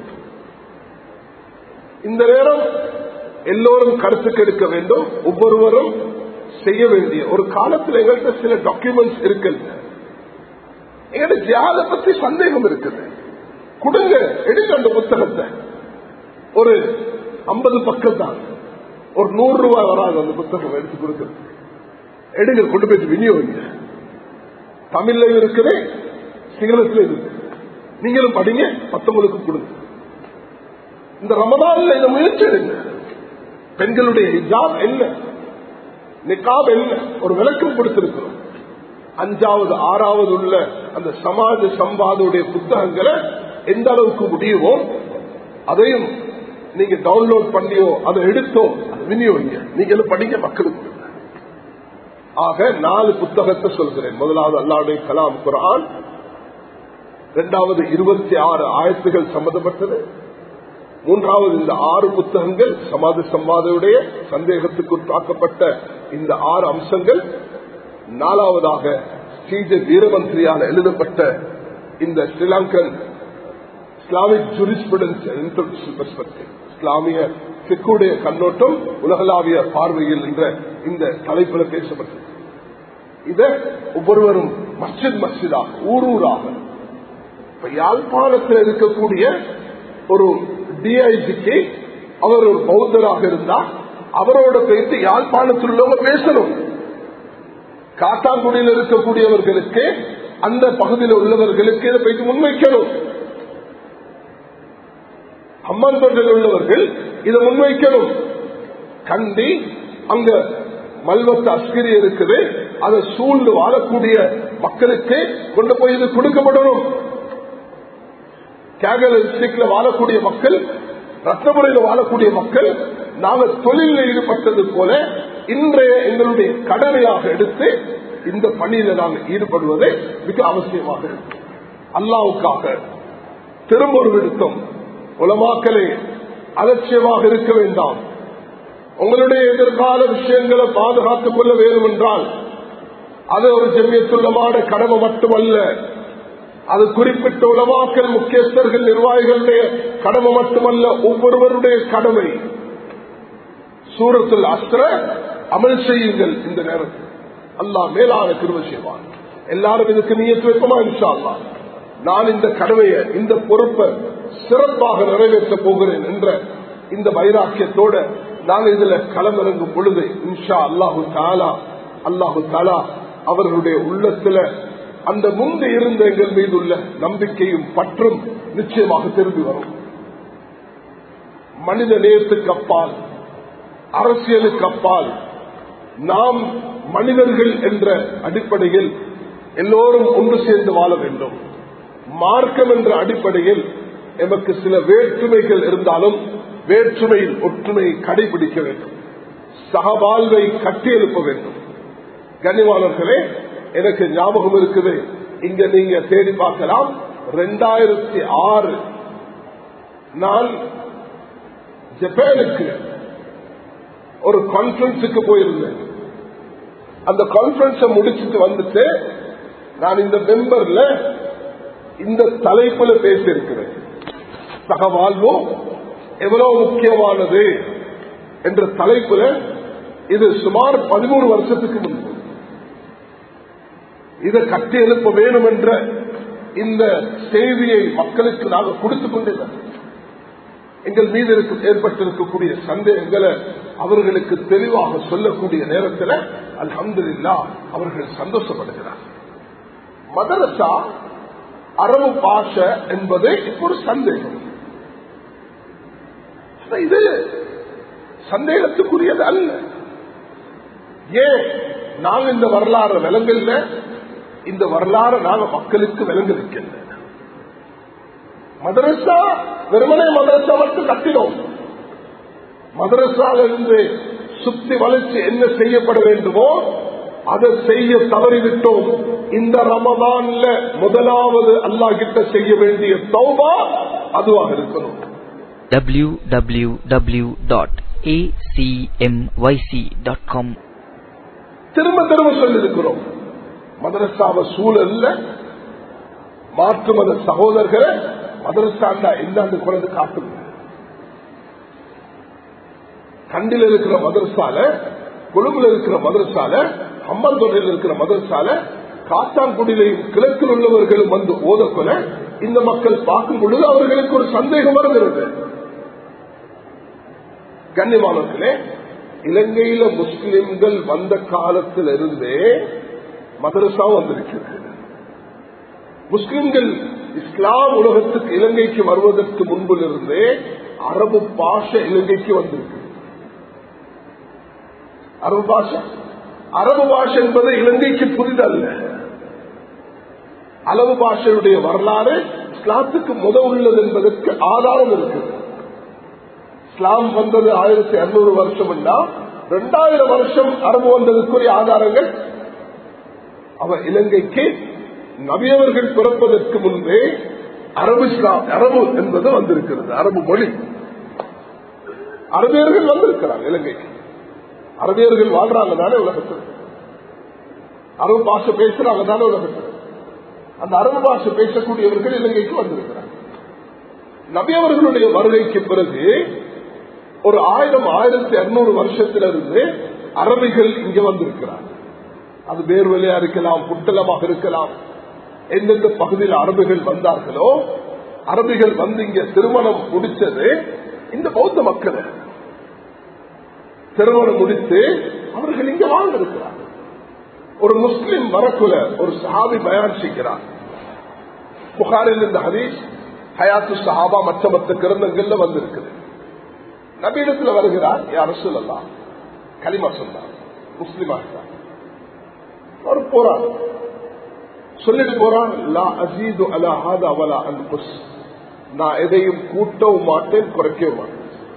இந்த நேரம் எல்லோரும் கருத்துக்கு எடுக்க வேண்டும் ஒவ்வொருவரும் செய்ய வேண்டிய ஒரு காலத்தில் எங்கள்கிட்ட சில டாக்குமெண்ட்ஸ் இருக்குல்ல எங்கள்ட்ட ஜியாத பத்தி சந்தேகம் இருக்குது கொடுங்க எடுங்க அந்த புத்தகத்தை ஒரு ஐம்பது பக்கம் தான் ஒரு நூறு ரூபாய் வராது அந்த புத்தகம் எடுத்து கொடுக்கிறது எடுங்க கொண்டு போயிட்டு விநியோகிங்க தமிழ்ல இருக்குது சிங்களத்துல இருக்கு நீங்களும் படிங்க மத்தவங்களுக்கும் கொடுங்க இந்த ரமதான்ல இந்த முயற்சி எடுங்க பெண்களுடைய ஹிஜாப் என்ன நிக்காப் என்ன ஒரு விளக்கம் கொடுத்திருக்கிறோம் அஞ்சாவது ஆறாவது உள்ள அந்த சமாஜ சம்பாதுடைய புத்தகங்களை எந்த அளவுக்கு முடியுமோ அதையும் நீங்க டவுன்லோட் பண்ணியோ அதை எடுத்தோ விநியோகிங்க நீங்களும் படிங்க மக்களுக்கு ஆக நாலு புத்தகத்தை சொல்கிறேன் முதலாவது அல்லாவுடைய கலாம் குரான் இரண்டாவது இருபத்தி ஆறு ஆயத்துகள் சம்பந்தப்பட்டது மூன்றாவது இந்த ஆறு புத்தகங்கள் சமாதி சம்பாதையுடைய சந்தேகத்துக்கு உட்பாக்கப்பட்ட இந்த ஆறு அம்சங்கள் நாலாவதாக ஸ்ரீஜ வீரமந்திரியால் எழுதப்பட்ட இந்த Sri Lankan Islamic jurisprudence international perspective இஸ்லாமிய சிக்குடைய கண்ணோட்டம் உலகளாவிய பார்வையில் என்ற இந்த தலைப்புல பேசப்பட்டது இத ஒவ்வொருவரும் மஸ்ஜித் மஸ்ஜிதாக ஊர் ஊராக இப்ப யாழ்ப்பாணத்தில் இருக்கக்கூடிய ஒரு டிஐஜிக்கு அவர் ஒரு பௌத்தராக இருந்தா அவரோட பேசி யாழ்ப்பாணத்தில் உள்ளவங்க பேசணும் காத்தாங்குடியில் இருக்கக்கூடியவர்களுக்கு அந்த பகுதியில் உள்ளவர்களுக்கு இதை பேசி முன்வைக்கணும் அம்மன் தொண்டில் உள்ளவர்கள் இதை முன்வைக்கணும் கண்டி அங்க மல்வத்து அஸ்கிரி இருக்குது அதை சூழ்ந்து வாழக்கூடிய மக்களுக்கு கொண்டு போய் இது கொடுக்கப்படணும் கேகல் டிஸ்ட்ரிக்ட்ல வாழக்கூடிய மக்கள் ரத்னபுரையில் வாழக்கூடிய மக்கள் நாங்கள் தொழிலில் ஈடுபட்டது போல இன்றைய எங்களுடைய கடமையாக எடுத்து இந்த பணியில நாங்கள் ஈடுபடுவதே மிக அவசியமாக இருக்கு அல்லாவுக்காக திரும்ப ஒரு விடுத்தம் உலமாக்களே அலட்சியமாக இருக்க வேண்டாம் உங்களுடைய எதிர்கால விஷயங்களை பாதுகாத்துக் கொள்ள வேண்டும் என்றால் அது ஒரு ஜெமியத்துள்ளமான கடமை மட்டுமல்ல அது குறிப்பிட்ட உலமாக்கல் முக்கியஸ்தர்கள் நிர்வாகிகளுடைய கடமை மட்டுமல்ல ஒவ்வொருவருடைய கடமை சூரத்தில் அஸ்திர அமல் செய்யுங்கள் இந்த நேரத்தில் அல்லா மேலான கிருவ செய்வான் எல்லாரும் இதுக்கு நீயத்து வைப்போமா இன்ஷா அல்லா நான் இந்த கடமையை இந்த பொறுப்பை சிறப்பாக நிறைவேற்ற போகிறேன் என்ற இந்த வைராக்கியத்தோட நாங்கள் இதுல களமிறங்கும் பொழுது இன்ஷா அல்லாஹு தாலா அல்லாஹு தாலா அவர்களுடைய உள்ளத்துல அந்த முன்பு இருந்த எங்கள் மீது உள்ள நம்பிக்கையும் பற்றும் நிச்சயமாக திரும்பி வரும் மனித நேயத்துக்கு அப்பால் அரசியலுக்கு அப்பால் நாம் மனிதர்கள் என்ற அடிப்படையில் எல்லோரும் ஒன்று சேர்ந்து வாழ வேண்டும் மார்க்கம் என்ற அடிப்படையில் எமக்கு சில வேற்றுமைகள் இருந்தாலும் வேற்றுமையில் ஒற்றுமையை கடைபிடிக்க வேண்டும் சகவாழ்வை கட்டியெழுப்ப வேண்டும் கனிவாளர்களே எனக்கு ஞாபகம் இருக்குது இங்க நீங்க தேடி பார்க்கலாம் ரெண்டாயிரத்தி ஆறு நான் ஜப்பானுக்கு ஒரு கான்பரன்ஸுக்கு போயிருந்தேன் அந்த கான்பரன்ஸ முடிச்சுட்டு வந்துட்டு நான் இந்த மெம்பர்ல இந்த தலைப்புல பேசியிருக்கிறேன் சகவாழ்வோ எவ்வளவு முக்கியமானது என்ற தலைப்புல இது சுமார் பதிமூணு வருஷத்துக்கு முன்பு இதை கட்டி எழுப்ப வேணும் என்ற இந்த செய்தியை மக்களுக்கு நாங்கள் கொடுத்துக் கொண்டிருந்தோம் எங்கள் மீது ஏற்பட்டிருக்கக்கூடிய சந்தேகங்களை அவர்களுக்கு தெளிவாக சொல்லக்கூடிய நேரத்தில் அல்ஹம்துலில்லா அவர்கள் சந்தோஷப்படுகிறார் மதரசா அரபு பாஷை என்பது இப்போ ஒரு சந்தேகம் இது சந்தேகத்துக்குரியது அல்ல ஏன் நாங்க இந்த வரலாறு விளங்கல இந்த வரலாறு நாங்க மக்களுக்கு விளங்க வைக்கல மதரசா வெறுமனே மதரசா மட்டும் கட்டினோம் மதரசால இருந்து சுத்தி வளர்ச்சி என்ன செய்யப்பட வேண்டுமோ அதை செய்ய தவறிவிட்டோம் இந்த ரமதான்ல முதலாவது அல்லா கிட்ட செய்ய வேண்டிய தௌபா அதுவாக இருக்கணும்
www.acmyc.com
திரும்ப திரும்ப சொல்லிருக்கிறோம் மதரசாவ சூழல்ல மாற்று மத சகோதரர்களை மதரசாண்டா என்னன்னு குறைந்து காட்டுங்க கண்டில் இருக்கிற மதரசால கொழும்புல இருக்கிற மதரசால அம்பந்தொடையில் இருக்கிற மதரசால காத்தான்குடியிலையும் கிழக்கில் உள்ளவர்களும் வந்து ஓதக்கொல இந்த மக்கள் பார்க்கும் பொழுது அவர்களுக்கு ஒரு சந்தேகம் வருகிறது கண்ணியமானத்திலே இலங்கையில முஸ்லிம்கள் வந்த காலத்திலிருந்தே மதரசா வந்திருக்கிறது முஸ்லிம்கள் இஸ்லாம் உலகத்துக்கு இலங்கைக்கு வருவதற்கு முன்பிலிருந்தே அரபு பாஷை இலங்கைக்கு வந்திருக்கு அரபு பாஷை அரபு பாஷை என்பது இலங்கைக்கு புதிதல்ல அளவு பாஷையுடைய வரலாறு இஸ்லாத்துக்கு முத உள்ளது என்பதற்கு ஆதாரம் இருக்குது இஸ்லாம் வந்தது ஆயிரத்தி இருநூறு வருஷம் ரெண்டாயிரம் வருஷம் அரபு வந்ததுக்குரிய ஆதாரங்கள் அவ இலங்கைக்கு நபியவர்கள் பிறப்பதற்கு முன்பே அரபு இஸ்லாம் அரபு என்பது வந்திருக்கிறது அரபு மொழி அரபியர்கள் வந்திருக்கிறாங்க இலங்கைக்கு அரபியர்கள் வாழ்றாங்க தானே உலகத்தில் அரபு பாஷை பேசுறாங்க தானே உலகத்தில் அந்த அரபு பாஷை பேசக்கூடியவர்கள் இலங்கைக்கு வந்திருக்கிறாங்க நபியவர்களுடைய வருகைக்கு பிறகு ஒரு ஆயிரம் ஆயிரத்தி இருநூறு வருஷத்திலிருந்து அரபிகள் இங்க வந்திருக்கிறார் அது வேர்வெளியா இருக்கலாம் புட்டலமாக இருக்கலாம் எந்தெந்த பகுதியில் அரபிகள் வந்தார்களோ அரபிகள் வந்து இங்க திருமணம் முடிச்சது இந்த பௌத்த மக்கள் திருமணம் முடித்து அவர்கள் இங்க வாழ்ந்திருக்கிறார் ஒரு முஸ்லிம் வரக்குல ஒரு சஹாபி பயான் செய்கிறார் புகாரில் இந்த ஹதீஸ் ஹயாத்து சஹாபா மற்ற மற்ற கிரந்தங்கள்ல வந்திருக்குது நபீடத்துல வருகிறார் யார் சொல்லலாம் களிமா சொன்னார் முஸ்லிமா இருந்தார் அவர் போறார் சொல்லிட்டு போறான் லா அசீது அலா ஹாதா வலா அன்புஸ் நான் எதையும் கூட்டவும் மாட்டேன் குறைக்கவும் மாட்டேன்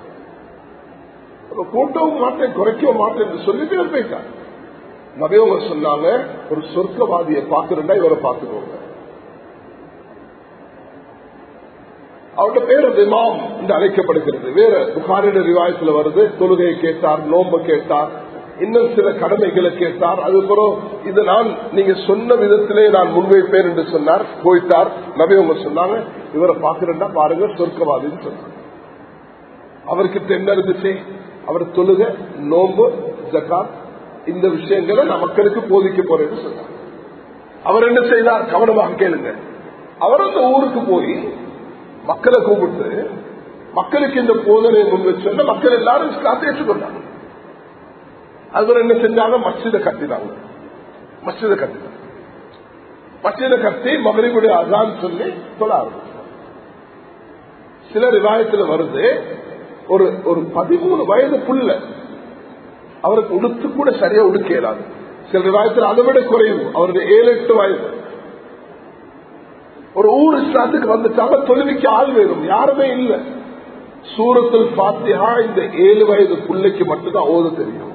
கூட்டவும் மாட்டேன் குறைக்கவும் மாட்டேன் என்று சொல்லிட்டு இவர் போயிட்டார் நபியவங்க சொன்னாங்க ஒரு சொர்க்கவாதியை பார்க்கணுண்டா இவரை பார்த்துக்கோங்க அவருடைய பேர் விமாம் என்று அழைக்கப்படுகிறது வேற புகாரிட ரிவாயத்துல வருது தொழுகையை கேட்டார் நோம்ப கேட்டார் இன்னும் சில கடமைகளை கேட்டார் அதுக்கப்புறம் இது நான் நீங்க சொன்ன விதத்திலே நான் முன்வைப்பேன் என்று சொன்னார் போயிட்டார் நபி அவங்க சொன்னாங்க இவரை பாக்குறேன்னா பாருங்க சொர்க்கவாதின்னு சொன்னாங்க அவர்கிட்ட என்ன இருந்துச்சு அவர் தொழுக நோம்பு ஜக்காத் இந்த விஷயங்களை நான் மக்களுக்கு போதிக்க போறேன்னு சொன்னார் அவர் என்ன செய்தார் கவனமாக கேளுங்க அவர் அந்த ஊருக்கு போய் மக்களை கூப்பிட்டு மக்களுக்கு இந்த போதனையை முன் வச்சு மக்கள் எல்லாரும் இஸ்லாத்தை ஏற்றுக்கொண்டாங்க அவர் என்ன செஞ்சாங்க மஸ்ஜித கட்டினாங்க மஸ்ஜித கட்டினாங்க மஸ்ஜித கட்டி மகரிபுடைய அதான் சொல்லி சொல்ல ஆரம்பிச்சாங்க சில ரிவாயத்தில் வருது ஒரு ஒரு பதிமூணு வயது புள்ள அவருக்கு உடுத்து கூட சரியா உடுக்க இயலாது சில ரிவாயத்தில் அதை விட குறைவு அவருடைய ஏழு எட்டு வயது ஒரு ஊர் இஸ்லாத்துக்கு வந்துட்டாங்க தொழுவிக்கு ஆள் வேணும் யாருமே இல்லை சூரத்தில் பாத்தியா இந்த ஏழு வயது பிள்ளைக்கு மட்டும்தான் ஓத தெரியும்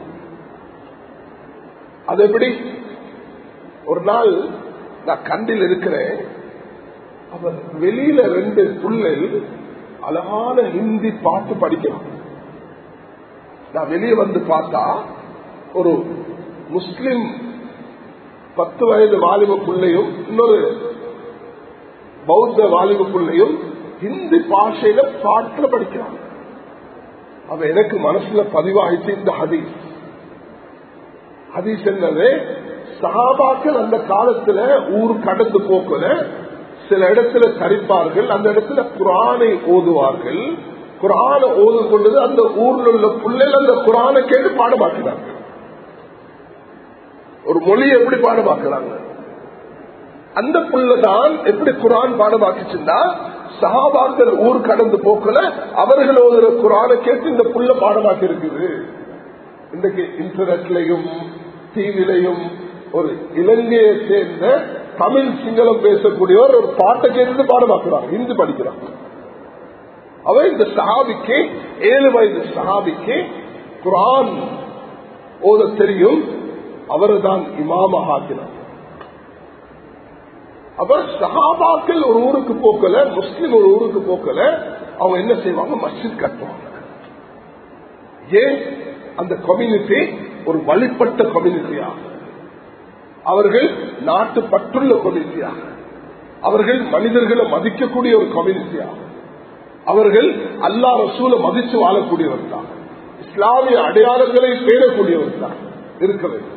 அது எப்படி ஒரு நாள் நான் கண்டில் இருக்கிறேன் அவர் வெளியில ரெண்டு புள்ளை அழகான ஹிந்தி பாட்டு படிக்கலாம் நான் வெளியே வந்து பார்த்தா ஒரு முஸ்லிம் பத்து வயது வாலிப பிள்ளையும் இன்னொரு பௌத்த வாலிப பிள்ளையும் ஹிந்தி பாஷையில பாட்டுல படிக்கிறாங்க அவ எனக்கு மனசுல பதிவாயிச்சு இந்த ஹதீஸ் ஹதீஸ் என்னது சஹாபாக்கள் அந்த காலத்துல ஊர் கடந்து போக்கல சில இடத்துல தரிப்பார்கள் அந்த இடத்துல குரானை ஓதுவார்கள் குரான ஓது கொண்டது அந்த ஊர்ல உள்ள பிள்ளைகள் அந்த குரானை கேட்டு பாடமாக்குறாங்க ஒரு மொழியை எப்படி பாடமாக்குறாங்க அந்த புள்ளதான் எப்படி குரான் பாடமாக்கிச்சுன்னா சஹாபாக்கள் ஊர் கடந்து போக்கல அவர்கள் ஓதுற குரானை கேட்டு இந்த புள்ள பாடமாக்கி இருக்குது இன்றைக்கு இன்டர்நெட்லையும் டிவிலையும் ஒரு இலங்கையை சேர்ந்த தமிழ் சிங்களம் பேசக்கூடியவர் ஒரு பாட்டை கேட்டு பாடமாக்குறாங்க இந்தி படிக்கிறாங்க அவர் இந்த சஹாபிக்கு ஏழு வயது சஹாபிக்கு குரான் ஓத தெரியும் அவரை தான் இமாமாக ஆக்கினார் அவர் சஹாபாக்கள் ஒரு ஊருக்கு போக்கல முஸ்லிம் ஒரு ஊருக்கு போக்கல அவங்க என்ன செய்வாங்க மஸ்ஜித் கட்டுவாங்க ஏன் அந்த கம்யூனிட்டி ஒரு வழிபட்ட கம்யூனிட்டியாக அவர்கள் நாட்டு பற்றுள்ள கம்யூனிட்டியாக அவர்கள் மனிதர்களை மதிக்கக்கூடிய ஒரு கம்யூனிட்டியாக அவர்கள் அல்லா ரசூல மதிச்சு வாழக்கூடியவர் தான் இஸ்லாமிய அடையாளங்களை பேரக்கூடியவர் தான் இருக்க வேண்டும்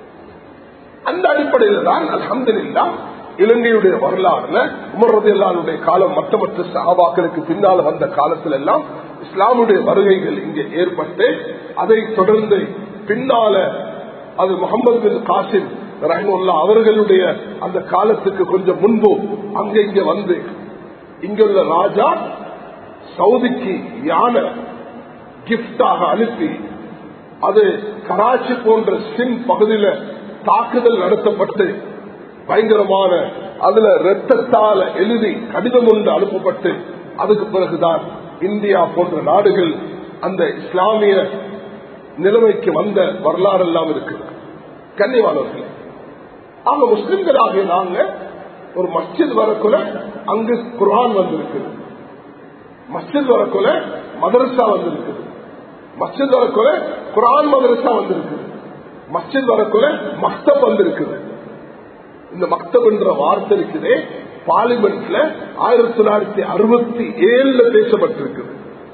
அந்த அடிப்படையில் தான் அலமதுல்லா இலங்கையுடைய வரலாறுல உமர்றது எல்லாருடைய காலம் மற்ற மற்ற சகாபாக்களுக்கு பின்னால் வந்த காலத்தில் எல்லாம் இஸ்லாமுடைய வருகைகள் இங்கே ஏற்பட்டு அதை தொடர்ந்து பின்னால அது முகமது பின் காசிம் ரஹமுல்லா அவர்களுடைய அந்த காலத்துக்கு கொஞ்சம் முன்பு அங்க இங்க வந்து இங்குள்ள ராஜா சவுதிக்கு யானை கிப்டாக அனுப்பி அது கராச்சி போன்ற சின் பகுதியில தாக்குதல் நடத்தப்பட்டு பயங்கரமான அதுல ரத்தத்தால எழுதி கடிதம் ஒன்று அனுப்பப்பட்டு அதுக்கு பிறகுதான் இந்தியா போன்ற நாடுகள் அந்த இஸ்லாமிய நிலைமைக்கு வந்த வரலாறு எல்லாம் இருக்கு கன்னிவானவர்களே அவங்க முஸ்லிம்களாகிய நாங்க ஒரு மஸ்ஜித் வரக்குள்ள அங்கு குரான் வந்திருக்குது மஸ்ஜித் வரக்குள்ள மதரசா வந்திருக்குது மஸ்ஜித் வரக்குள்ள குரான் மதரசா வந்திருக்குது மஸ்ஜித் வரக்குள்ள மக்தப் வந்திருக்குது இந்த மக்தப் என்ற வார்த்தை இருக்குது பார்லிமெண்ட்ல ஆயிரத்தி தொள்ளாயிரத்தி அறுபத்தி ஏழுல பேசப்பட்டிருக்குது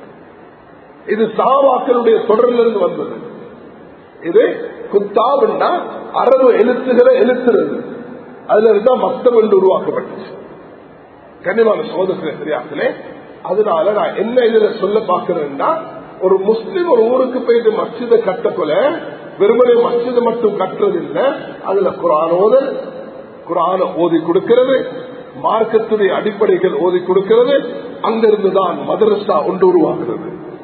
இது சாவாக்களுடைய தொடரிலிருந்து வந்தது இது குத்தாவுன்னா அரபு எழுத்துகிற எழுத்துறது அதுல இருந்தா மக்தம் என்று உருவாக்கப்பட்டுச்சு கனிவான சோதனை சரியாக்கலே அதனால நான் என்ன இதுல சொல்ல பாக்குறேன்னா ஒரு முஸ்லிம் ஒரு ஊருக்கு போயிட்டு மஸ்ஜித கட்டக்குள்ள வெறுமனே மஸ்ஜித மட்டும் கட்டுறது இல்ல அதுல குரானோதல் குரான ஓதி கொடுக்கிறது மார்க்கத்துடைய அடிப்படைகள் ஓதி கொடுக்கிறது அங்கிருந்துதான் மதரசா ஒன்று உருவாக்குறது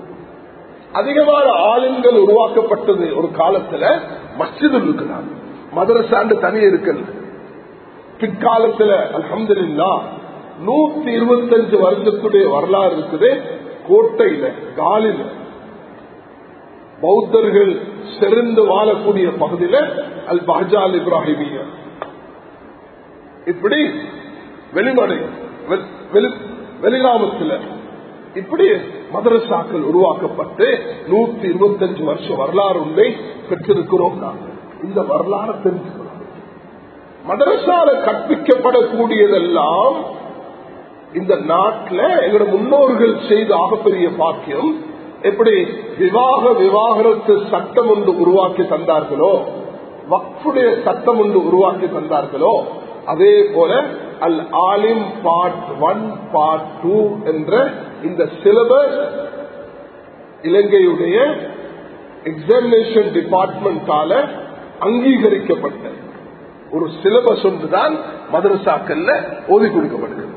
அதிகமான ஆளுங்கள் உருவாக்கப்பட்டது ஒரு காலத்துல மஸ்ஜிது இருக்கிறார் மதரசாண்டு தனி இருக்கிறது பிற்காலத்துல அலமதுல்லா நூத்தி இருபத்தஞ்சு வருஷத்துடைய வரலாறு இருக்குது கோட்டையில காலில பௌத்தர்கள் செறிந்து வாழக்கூடிய பகுதியில அல் பஹால் இப்ராஹிமிய இப்படி வெளிமடை வெளிநாமத்தில் இப்படி மதரசாக்கள் உருவாக்கப்பட்டு நூத்தி இருபத்தஞ்சு வருஷம் வரலாறு உண்டை பெற்றிருக்கிறோம் நாங்கள் இந்த வரலாறு தெரிஞ்சுக்கிறோம் மதரசால கற்பிக்கப்படக்கூடியதெல்லாம் இந்த நாட்டில் எங்களோட முன்னோர்கள் செய்த ஆகப்பெரிய பாக்கியம் எப்படி விவாக விவாகரத்து சட்டம் ஒன்று உருவாக்கி தந்தார்களோ வக்ஃபுடைய சட்டம் ஒன்று உருவாக்கி தந்தார்களோ அதே போல அல் ஆலிம் பார்ட் ஒன் பார்ட் டூ என்ற இந்த சிலபஸ் இலங்கையுடைய எக்ஸாமினேஷன் டிபார்ட்மெண்டால அங்கீகரிக்கப்பட்ட ஒரு சிலபஸ் ஒன்றுதான் மதரசாக்கள்ல ஓதி கொடுக்கப்படுகிறது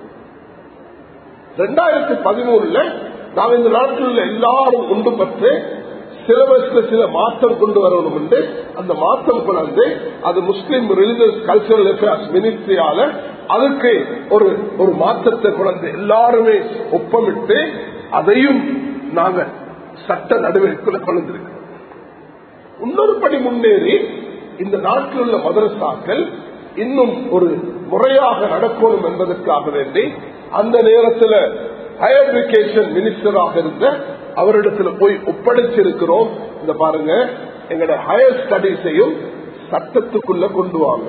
ரெண்டாயிரத்தி பதிமூணுல நாம் இந்த நாட்டில் உள்ள எல்லாரும் ஒன்று பற்று சிலபஸ்ல சில மாற்றம் கொண்டு வரணும் என்று அந்த மாற்றம் கொண்டு அது முஸ்லிம் ரிலிஜியஸ் கல்ச்சரல் அஃபேர்ஸ் மினிஸ்ட்ரியால அதுக்கு ஒரு ஒரு மாற்றத்தை கொண்டு எல்லாருமே ஒப்பமிட்டு அதையும் நாங்க சட்ட நடவடிக்கைகளை கொண்டிருக்கிறோம் இன்னொரு படி முன்னேறி இந்த நாட்டில் உள்ள மதரசாக்கள் இன்னும் ஒரு முறையாக நடக்கணும் என்பதற்காக வேண்டி அந்த நேரத்தில் ஹையர் எஜுகேஷன் மினிஸ்டராக இருந்த அவரிடத்துல போய் ஒப்படைச்சிருக்கிறோம் இந்த பாருங்க எங்களோட ஹையர் ஸ்டடீஸையும் சட்டத்துக்குள்ள கொண்டு வாங்க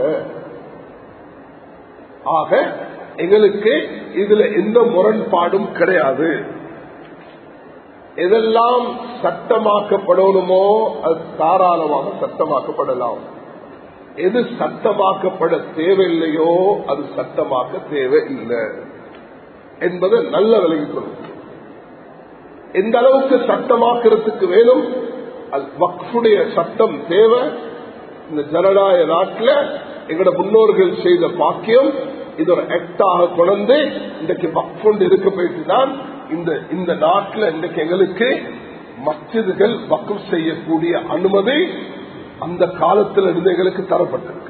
ஆக எங்களுக்கு இதுல எந்த முரண்பாடும் கிடையாது எதெல்லாம் சட்டமாக்கப்படணுமோ அது தாராளமாக சட்டமாக்கப்படலாம் எது சட்டமாக்கப்பட தேவையில்லையோ அது சட்டமாக்க தேவையில்லை என்பதை நல்ல விலகிக் கொள்ளும் எந்த அளவுக்கு சட்டமாக்குறதுக்கு வேணும் அல் வக்ஃபுடைய சட்டம் தேவை இந்த ஜனநாயக நாட்டில் எங்களோட முன்னோர்கள் செய்த பாக்கியம் இது ஒரு ஆக்டாக கொண்டு இன்றைக்கு வக்ஃபுண்டு இருக்க போயிட்டு தான் இந்த இந்த நாட்டில் இன்றைக்கு எங்களுக்கு மஸ்ஜிதுகள் வக்ஃப் செய்யக்கூடிய அனுமதி அந்த காலத்தில் இருந்து எங்களுக்கு தரப்பட்டிருக்கு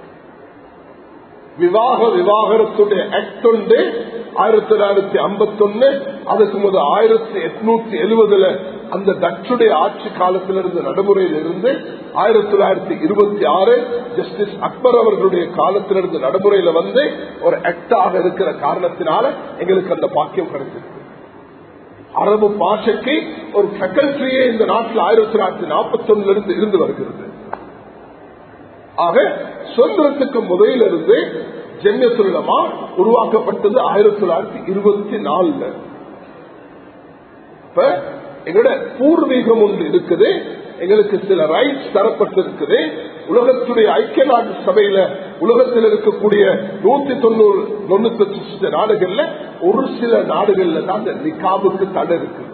விவாக விவாகரத்துடைய ஆக்ட் ஒன்று ஆயிரத்தி தொள்ளாயிரத்தி ஐம்பத்தி ஒன்னு அதுக்கு முதல் ஆயிரத்தி எட்நூத்தி எழுபதுல அந்த டச்சுடைய ஆட்சி காலத்திலிருந்து நடைமுறையில் இருந்து ஆயிரத்தி தொள்ளாயிரத்தி இருபத்தி ஆறு ஜஸ்டிஸ் அக்பர் அவர்களுடைய காலத்திலிருந்து நடைமுறையில வந்து ஒரு ஆக்டாக இருக்கிற காரணத்தினால எங்களுக்கு அந்த பாக்கியம் கிடைச்சிருக்கு அரபு பாஷைக்கு ஒரு ஃபேக்கல்டியே இந்த நாட்டில் ஆயிரத்தி தொள்ளாயிரத்தி நாற்பத்தி ஒன்னுல இருந்து இருந்து வருகிறது ஆக சுதந்திரத்துக்கு முதலிலிருந்து ஜென்யத்துலமா உருவாக்கப்பட்டது ஆயிரத்தி தொள்ளாயிரத்தி இருபத்தி நாலுல இப்ப எங்களோட பூர்வீகம் ஒன்று இருக்குது எங்களுக்கு சில ரைட்ஸ் தரப்பட்டிருக்குது உலகத்துடைய ஐக்கிய நாட்டு சபையில உலகத்தில் இருக்கக்கூடிய நூத்தி தொண்ணூறு தொண்ணூத்தி நாடுகள்ல ஒரு சில நாடுகள்ல தான் இந்த நிகாபுக்கு தடை இருக்கு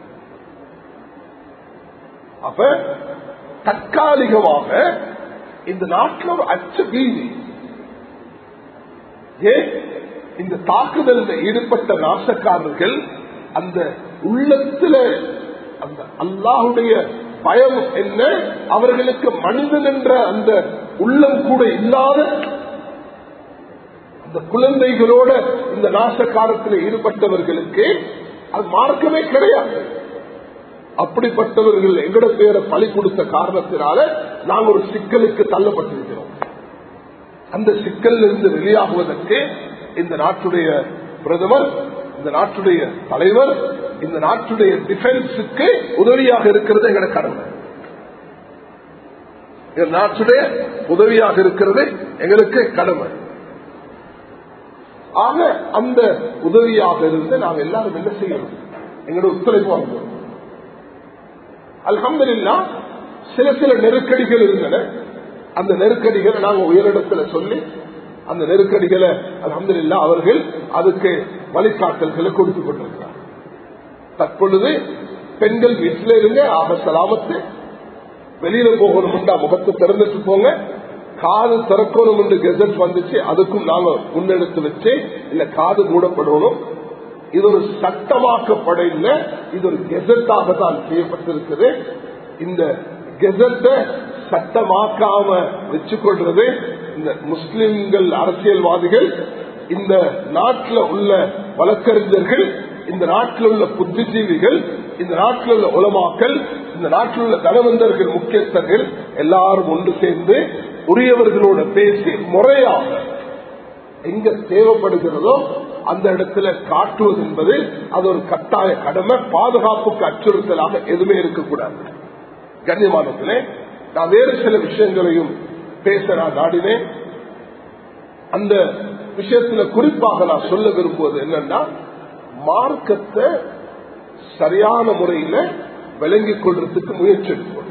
அப்ப தற்காலிகமாக இந்த நாட்டில் ஒரு அச்ச பீதி ஏன் இந்த தாக்குதலில் ஈடுபட்ட நாசக்காரர்கள் அந்த உள்ளத்துல அந்த அல்லாஹுடைய பயம் என்ன அவர்களுக்கு மனிதன் என்ற அந்த உள்ளம் கூட இல்லாத அந்த குழந்தைகளோட இந்த நாசக்காரத்தில் ஈடுபட்டவர்களுக்கு அது மார்க்கமே கிடையாது அப்படிப்பட்டவர்கள் எங்கட பேரை பழி கொடுத்த காரணத்தினால நாங்கள் ஒரு சிக்கலுக்கு தள்ளப்பட்டிருக்கிறோம் அந்த சிக்கலில் இருந்து வெளியாகுவதற்கு இந்த நாட்டுடைய பிரதமர் இந்த நாட்டுடைய தலைவர் இந்த நாட்டுடைய டிஃபென்ஸுக்கு உதவியாக இருக்கிறது எங்கட கடமை இந்த நாட்டுடைய உதவியாக இருக்கிறது எங்களுக்கு கடமை ஆக அந்த உதவியாக இருந்து நாம் எல்லாரும் என்ன செய்யணும் எங்களோட ஒத்துழைப்பு வாங்குவோம் அல்ஹம்துல்லா சில சில நெருக்கடிகள் இருந்தன அந்த நெருக்கடிகளை நாங்கள் உயரிடத்துல சொல்லி அந்த நெருக்கடிகளை அலமதுல்லா அவர்கள் அதுக்கு வழிகாட்டல்களை கொடுத்து கொண்டிருக்கிறார் தற்பொழுது பெண்கள் வீட்டில இருங்க ஆக சலாமத்து வெளியில போகணும்டா முகத்தை திறந்துட்டு போங்க காது திறக்கணும் என்று கெசட் வந்துச்சு அதுக்கும் நாங்க முன்னெடுத்து வச்சு இல்ல காது மூடப்படணும் இது ஒரு சட்டமாக்கப்பட இல்லை இது ஒரு கெசட்டாக தான் செய்யப்பட்டிருக்குது இந்த கெசட்டை சட்டமாக்காம வச்சுக்கொள்றது இந்த முஸ்லிம்கள் அரசியல்வாதிகள் இந்த நாட்டில் உள்ள வழக்கறிஞர்கள் இந்த நாட்டில் உள்ள புத்திஜீவிகள் இந்த நாட்டில் உள்ள உலமாக்கள் இந்த நாட்டில் உள்ள தனவந்தர்கள் முக்கியஸ்தர்கள் எல்லாரும் ஒன்று சேர்ந்து உரியவர்களோட பேசி முறையாக எங்க தேவைப்படுகிறதோ அந்த இடத்துல காட்டுவது என்பது அது ஒரு கட்டாய கடமை பாதுகாப்புக்கு அச்சுறுத்தலாக எதுவுமே இருக்கக்கூடாது கண்ணியமானத்திலே நான் வேறு சில விஷயங்களையும் பேச நான் நாடினேன் அந்த விஷயத்துல குறிப்பாக நான் சொல்ல விரும்புவது என்னன்னா மார்க்கத்தை சரியான முறையில விளங்கிக் கொள்றதுக்கு முயற்சி எடுக்கணும்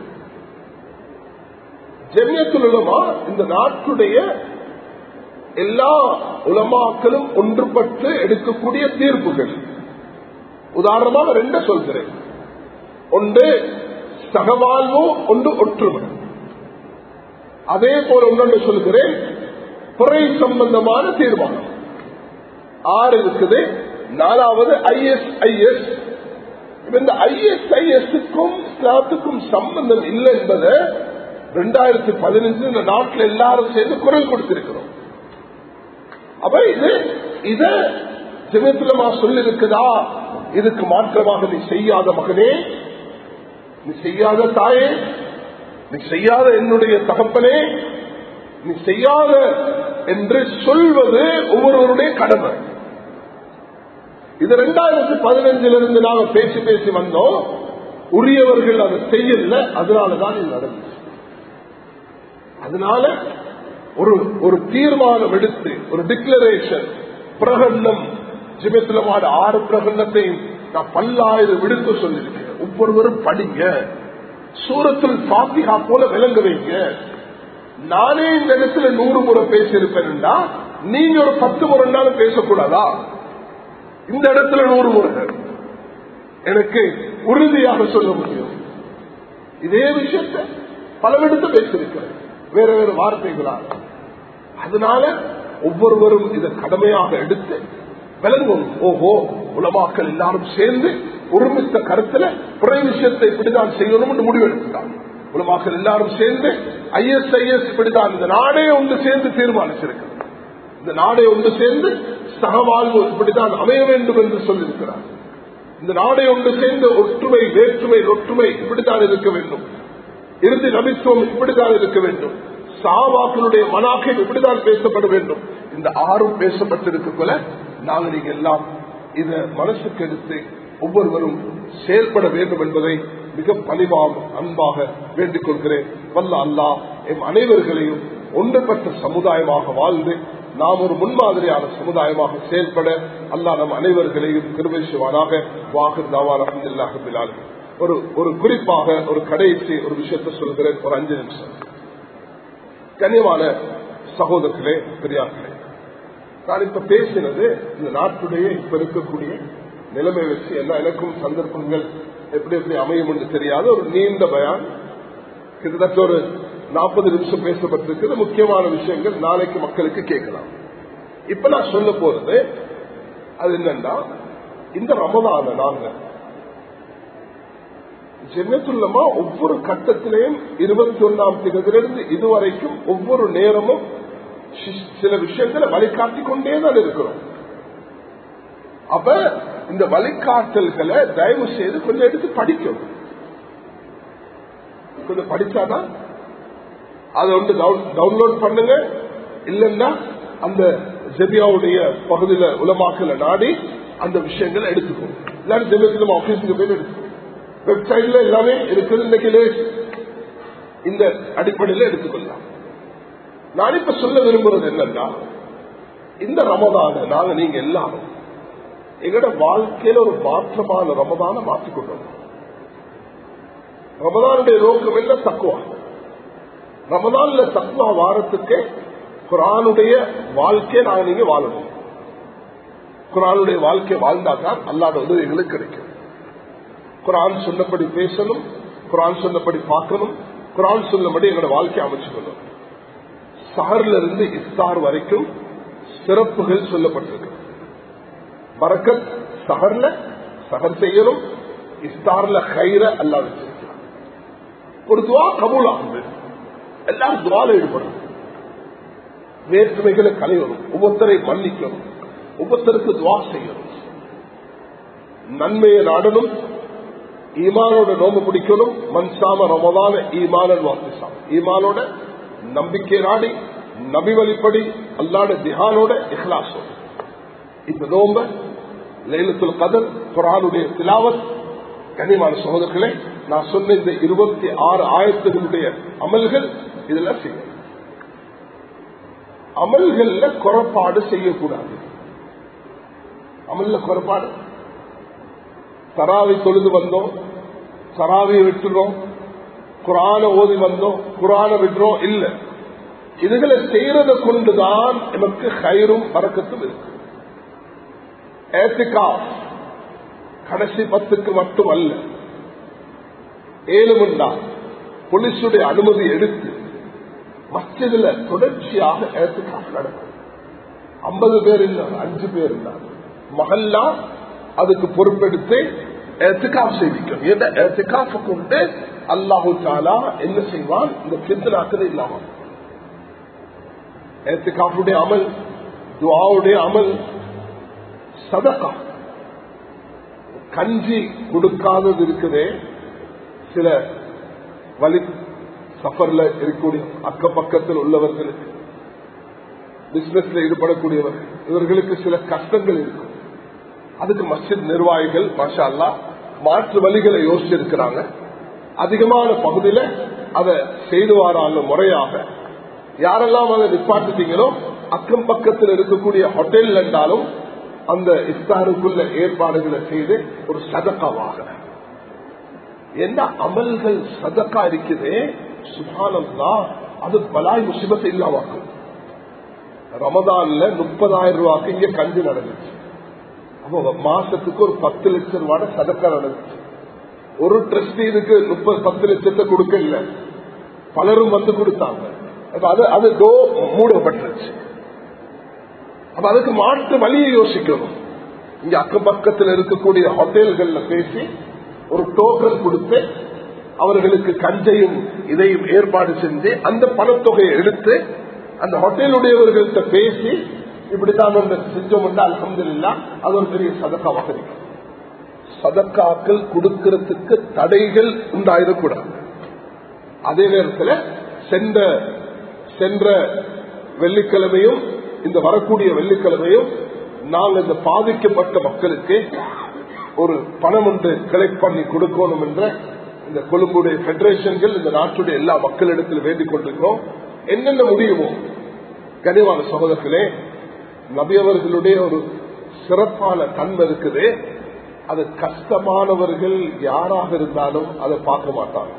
ஜெமியத்தில் உலமா இந்த நாட்டுடைய எல்லா உலமாக்களும் ஒன்றுபட்டு எடுக்கக்கூடிய தீர்ப்புகள் உதாரணமாக ரெண்ட சொல்கிறேன் ஒன்று சகவாழ்வு ஒன்று ஒற்றுமை அதே போல ஒன்று சொல்கிறேன் துறை சம்பந்தமான தீர்மானம் ஆறு இருக்குது நாலாவது ஐஎஸ்ஐஎஸ் இந்த ஐஎஸ்ஐஎஸ்க்கும் இஸ்லாத்துக்கும் சம்பந்தம் இல்லை என்பதை ரெண்டாயிரத்தி பதினஞ்சு இந்த நாட்டில் எல்லாரும் சேர்ந்து குரல் கொடுத்திருக்கிறோம் அப்ப இது இத ஜெமத்துலமா சொல்லிருக்குதா இதுக்கு மாற்றமாக நீ செய்யாத மகனே நீ செய்யாத தாயே நீ செய்யாத என்னுடைய தகப்பனே நீ செய்யாத என்று சொல்வது ஒவ்வொருவருடைய கடமை இது ரெண்டாயிரத்தி பதினஞ்சுல இருந்து நாங்க பேசி பேசி வந்தோம் உரியவர்கள் அதை செய்யல அதனாலதான் இது நடந்துச்சு அதனால ஒரு ஒரு தீர்மானம் எடுத்து ஒரு டிக்ளரேஷன் பிரகடனம் ஜிபத்திலமான ஆறு பிரகடனத்தையும் நான் பல்லாயிரம் விடுத்து சொல்லியிருக்கேன் ஒவ்வொருவரும் படிங்க சூரத்தில் பாத்திகா போல விளங்க வைங்க நானே இந்த இடத்துல நூறு முறை பேசியிருப்பேன்டா நீங்க ஒரு பத்து முறைனாலும் பேசக்கூடாதா இந்த இடத்துல நூறு முறை எனக்கு உறுதியாக சொல்ல முடியும் இதே விஷயத்தை பலவிடத்து பேசியிருக்கிறேன் வேற வேற வார்த்தைகளால் அதனால ஒவ்வொருவரும் இதை கடமையாக எடுத்து விளங்கும் ஓஹோ உலமாக்கள் எல்லாரும் சேர்ந்து ஒருமித்த கருத்துல புற விஷயத்தை இப்படிதான் செய்யணும் முடிவெடுத்துட்டாங்க உலமாக்கள் எல்லாரும் சேர்ந்து ஐஎஸ்ஐஎஸ் இப்படிதான் இந்த நாடே ஒன்று சேர்ந்து தீர்மானிச்சிருக்கிறது இந்த நாடை ஒன்று சேர்ந்து சகவாழ்வு இப்படித்தான் அமைய வேண்டும் என்று சொல்லியிருக்கிறார் இந்த நாடை ஒன்று சேர்ந்து ஒற்றுமை வேற்றுமை ஒற்றுமை இப்படித்தான் இருக்க வேண்டும் இறுதி நபித்துவம் இப்படித்தான் இருக்க வேண்டும் சாவாக்களுடைய மனாக்கள் இப்படித்தான் பேசப்பட வேண்டும் இந்த ஆறும் பேசப்பட்டிருக்கக்குள்ள நாங்கள் நீங்க எல்லாம் இத மனசுக்கு எடுத்து ஒவ்வொருவரும் செயல்பட வேண்டும் என்பதை மிக பணிவாக அன்பாக வேண்டிக் கொள்கிறேன் வல்ல அல்லாஹ் எம் அனைவர்களையும் ஒன்றுபட்ட சமுதாயமாக வாழ்ந்து நாம் ஒரு முன்மாதிரியான சமுதாயமாக செயல்பட அல்லா நம் அனைவர்களையும் கிருபேசுவாராக வாகர் தாவார் அஹமதுல்லாஹிலால் ஒரு ஒரு குறிப்பாக ஒரு கடைசி ஒரு விஷயத்தை சொல்கிறேன் ஒரு அஞ்சு நிமிஷம் கனியமான சகோதரர்களே பெரியார்களே நான் இப்ப பேசினது இந்த நாட்டுடைய இப்ப இருக்கக்கூடிய நிலைமை வச்சு எல்லாம் எனக்கும் சந்தர்ப்பங்கள் எப்படி எப்படி அமையும் என்று தெரியாத ஒரு நீண்ட பயான் கிட்டத்தட்ட ஒரு நாற்பது நிமிஷம் பேசப்பட்டிருக்கிற முக்கியமான விஷயங்கள் நாளைக்கு மக்களுக்கு கேட்கலாம் இப்ப நான் சொல்ல போறது அது என்னன்னா இந்த ரமதான நாங்க ஜென்னத்துள்ளமா ஒவ்வொரு கட்டத்திலையும் இருபத்தி ஒன்னாம் திகதிலிருந்து இதுவரைக்கும் ஒவ்வொரு நேரமும் சில விஷயங்களை வழிகாட்டி கொண்டே தான் இருக்கிறோம் அப்ப இந்த வழிகாட்டல்களை தயவு செய்து கொஞ்சம் எடுத்து படிக்கணும் கொஞ்சம் படிச்சாதான் அதை வந்து டவுன்லோட் பண்ணுங்க இல்லைன்னா அந்த ஜெபியாவுடைய பகுதியில உலமாக்கல நாடி அந்த விஷயங்களை எடுத்துக்கணும் இல்லாட்டி ஜெபியத்தில் ஆபீஸுக்கு போய் எடுத்துக்கணும் வெப்சைட்ல எல்லாமே இருக்குது இன்னைக்கு இந்த அடிப்படையில் எடுத்துக்கொள்ளலாம் நான் இப்ப சொல்ல விரும்புறது என்னன்னா இந்த ரமதான நாங்க நீங்க எல்லாரும் எங்கட வாழ்க்கையில ஒரு மாற்றமான ரமதான மாற்றிக்கொண்டோம் ரமதானுடைய நோக்கம் என்ன தக்குவா ரமதான்ல தக்குவா வாரத்துக்கு குரானுடைய வாழ்க்கையை நாங்க நீங்க வாழணும் குரானுடைய வாழ்க்கை வாழ்ந்தாதான் அல்லாத உதவிகளுக்கு கிடைக்கும் குரான் சொன்னபடி பேசணும் குரான் சொன்னபடி பார்க்கணும் குரான் சொன்னபடி எங்களோட வாழ்க்கையை அமைச்சுக்கணும் சஹர்ல இருந்து இஃப்தார் வரைக்கும் சிறப்புகள் சொல்லப்பட்டிருக்கு பரக்கத் சஹர்ல சஹர் செய்யணும் இஃப்தார்ல கயிற அல்லா வச்சிருக்கிறார் ஒரு துவா கபூல் ஆகுது எல்லாரும் துவால ஈடுபடும் வேற்றுமைகளை களையணும் ஒவ்வொருத்தரை மன்னிக்கணும் ஒவ்வொருத்தருக்கு துவா செய்யணும் நன்மையை நாடணும் ஈமானோட நோம்பு பிடிக்கணும் மன்சாம ரமதான ஈமானன் வாசிசாம் ஈமானோட நம்பிக்கை நாடி நபி வழிப்படி அல்லாட திஹானோட இஹ்லாசோட இந்த நோம்ப லைலத்துல் கதர் குரானுடைய திலாவத் கனிமான சகோதரர்களே நான் சொன்ன இந்த இருபத்தி ஆறு ஆயிரத்துகளுடைய அமல்கள் இதுல செய்யும் அமல்கள்ல குறைபாடு செய்யக்கூடாது அமல்ல குறைபாடு தராவை தொழுது வந்தோம் தராவியை விட்டுறோம் குரான ஓதி வந்தோம் குரான விடுறோம் இல்ல இதுகளை செய்யறதை கொண்டுதான் நமக்கு கயிறும் பறக்கத்தும் இருக்கு கடைசி பத்துக்கு மட்டும் அல்ல ஏழுமண்டா போலீஸுடைய அனுமதி எடுத்து மஸ்ஜிதுல தொடர்ச்சியாக ஏத்துக்காஃப் நடக்கும் ஐம்பது பேர் இல்ல அஞ்சு பேர் இருந்தாங்க மகல்லா அதுக்கு பொறுப்பெடுத்து ஏத்துக்காஃப் செய்விக்கும் ஏன்னா ஏத்துக்காஃப கொண்டு அல்லாஹு தாலா என்ன செய்வான் இந்த பித்தனாக்கள் இல்லாம ஏத்துக்காஃபுடைய அமல் துவாவுடைய அமல் சதகா கஞ்சி கொடுக்காதது இருக்குதே சில வழி சஃபர்ல இருக்கக்கூடிய அக்க பக்கத்தில் உள்ளவர்களுக்கு பிசினஸ்ல ஈடுபடக்கூடியவர்கள் இவர்களுக்கு சில கஷ்டங்கள் இருக்கும் அதுக்கு மஸ்ஜித் நிர்வாகிகள் மாஷா அல்லா மாற்று வழிகளை யோசிச்சிருக்கிறாங்க அதிகமான பகுதியில அதை செய்து வாராங்க முறையாக யாரெல்லாம் அதை நிப்பாட்டுட்டீங்களோ அக்கம் பக்கத்தில் இருக்கக்கூடிய ஹோட்டல் என்றாலும் அந்த இஃப்தாருக்குள்ள ஏற்பாடுகளை செய்து ஒரு சதக்காவாக என்ன அமல்கள் சதக்கா இருக்குதே சுபானந்தா அது பலாய் முசிபத்தை இல்லாமாக்கும் ரமதான்ல முப்பதாயிரம் ரூபாய்க்கு இங்க கஞ்சி நடந்துச்சு அப்போ மாசத்துக்கு ஒரு பத்து லட்சம் ரூபாய் சதக்கா நடந்துச்சு ஒரு ட்ரஸ்டி இதுக்கு முப்பது பத்து லட்சத்தை கொடுக்கல பலரும் வந்து கொடுத்தாங்க அப்ப அது அது டோ மூடப்பட்டுருச்சு அப்ப அதுக்கு மாற்று வழியை யோசிக்கணும் இங்க அக்கம் பக்கத்தில் இருக்கக்கூடிய ஹோட்டல்கள்ல பேசி ஒரு டோக்கன் கொடுத்து அவர்களுக்கு கஞ்சையும் இதையும் ஏற்பாடு செஞ்சு அந்த பணத்தொகையை எடுத்து அந்த ஹோட்டலுடையவர்கள்ட்ட பேசி இப்படித்தான் ஒன்று செஞ்சோம் அலமதுல்லா அது ஒரு பெரிய சதக்காவாக இருக்கு சதக்காக்கள் கொடுக்கிறதுக்கு தடைகள் உண்டாயிடக்கூடாது அதே நேரத்தில் சென்ற சென்ற வெள்ளிக்கிழமையும் இந்த வரக்கூடிய வெள்ளிக்கிழமையும் நாங்கள் இந்த பாதிக்கப்பட்ட மக்களுக்கு ஒரு பணம் ஒன்று கலெக்ட் பண்ணி கொடுக்கணும் என்ற இந்த கொழும்புடைய பெடரேஷன்கள் இந்த நாட்டுடைய எல்லா மக்களிடத்தில் வேண்டிக் கொண்டிருக்கிறோம் என்னென்ன முடியுமோ கனிவான சகோதரர்களே நபியவர்களுடைய ஒரு சிறப்பான தன்மை இருக்குது அது கஷ்டமானவர்கள் யாராக இருந்தாலும் அதை பார்க்க மாட்டாங்க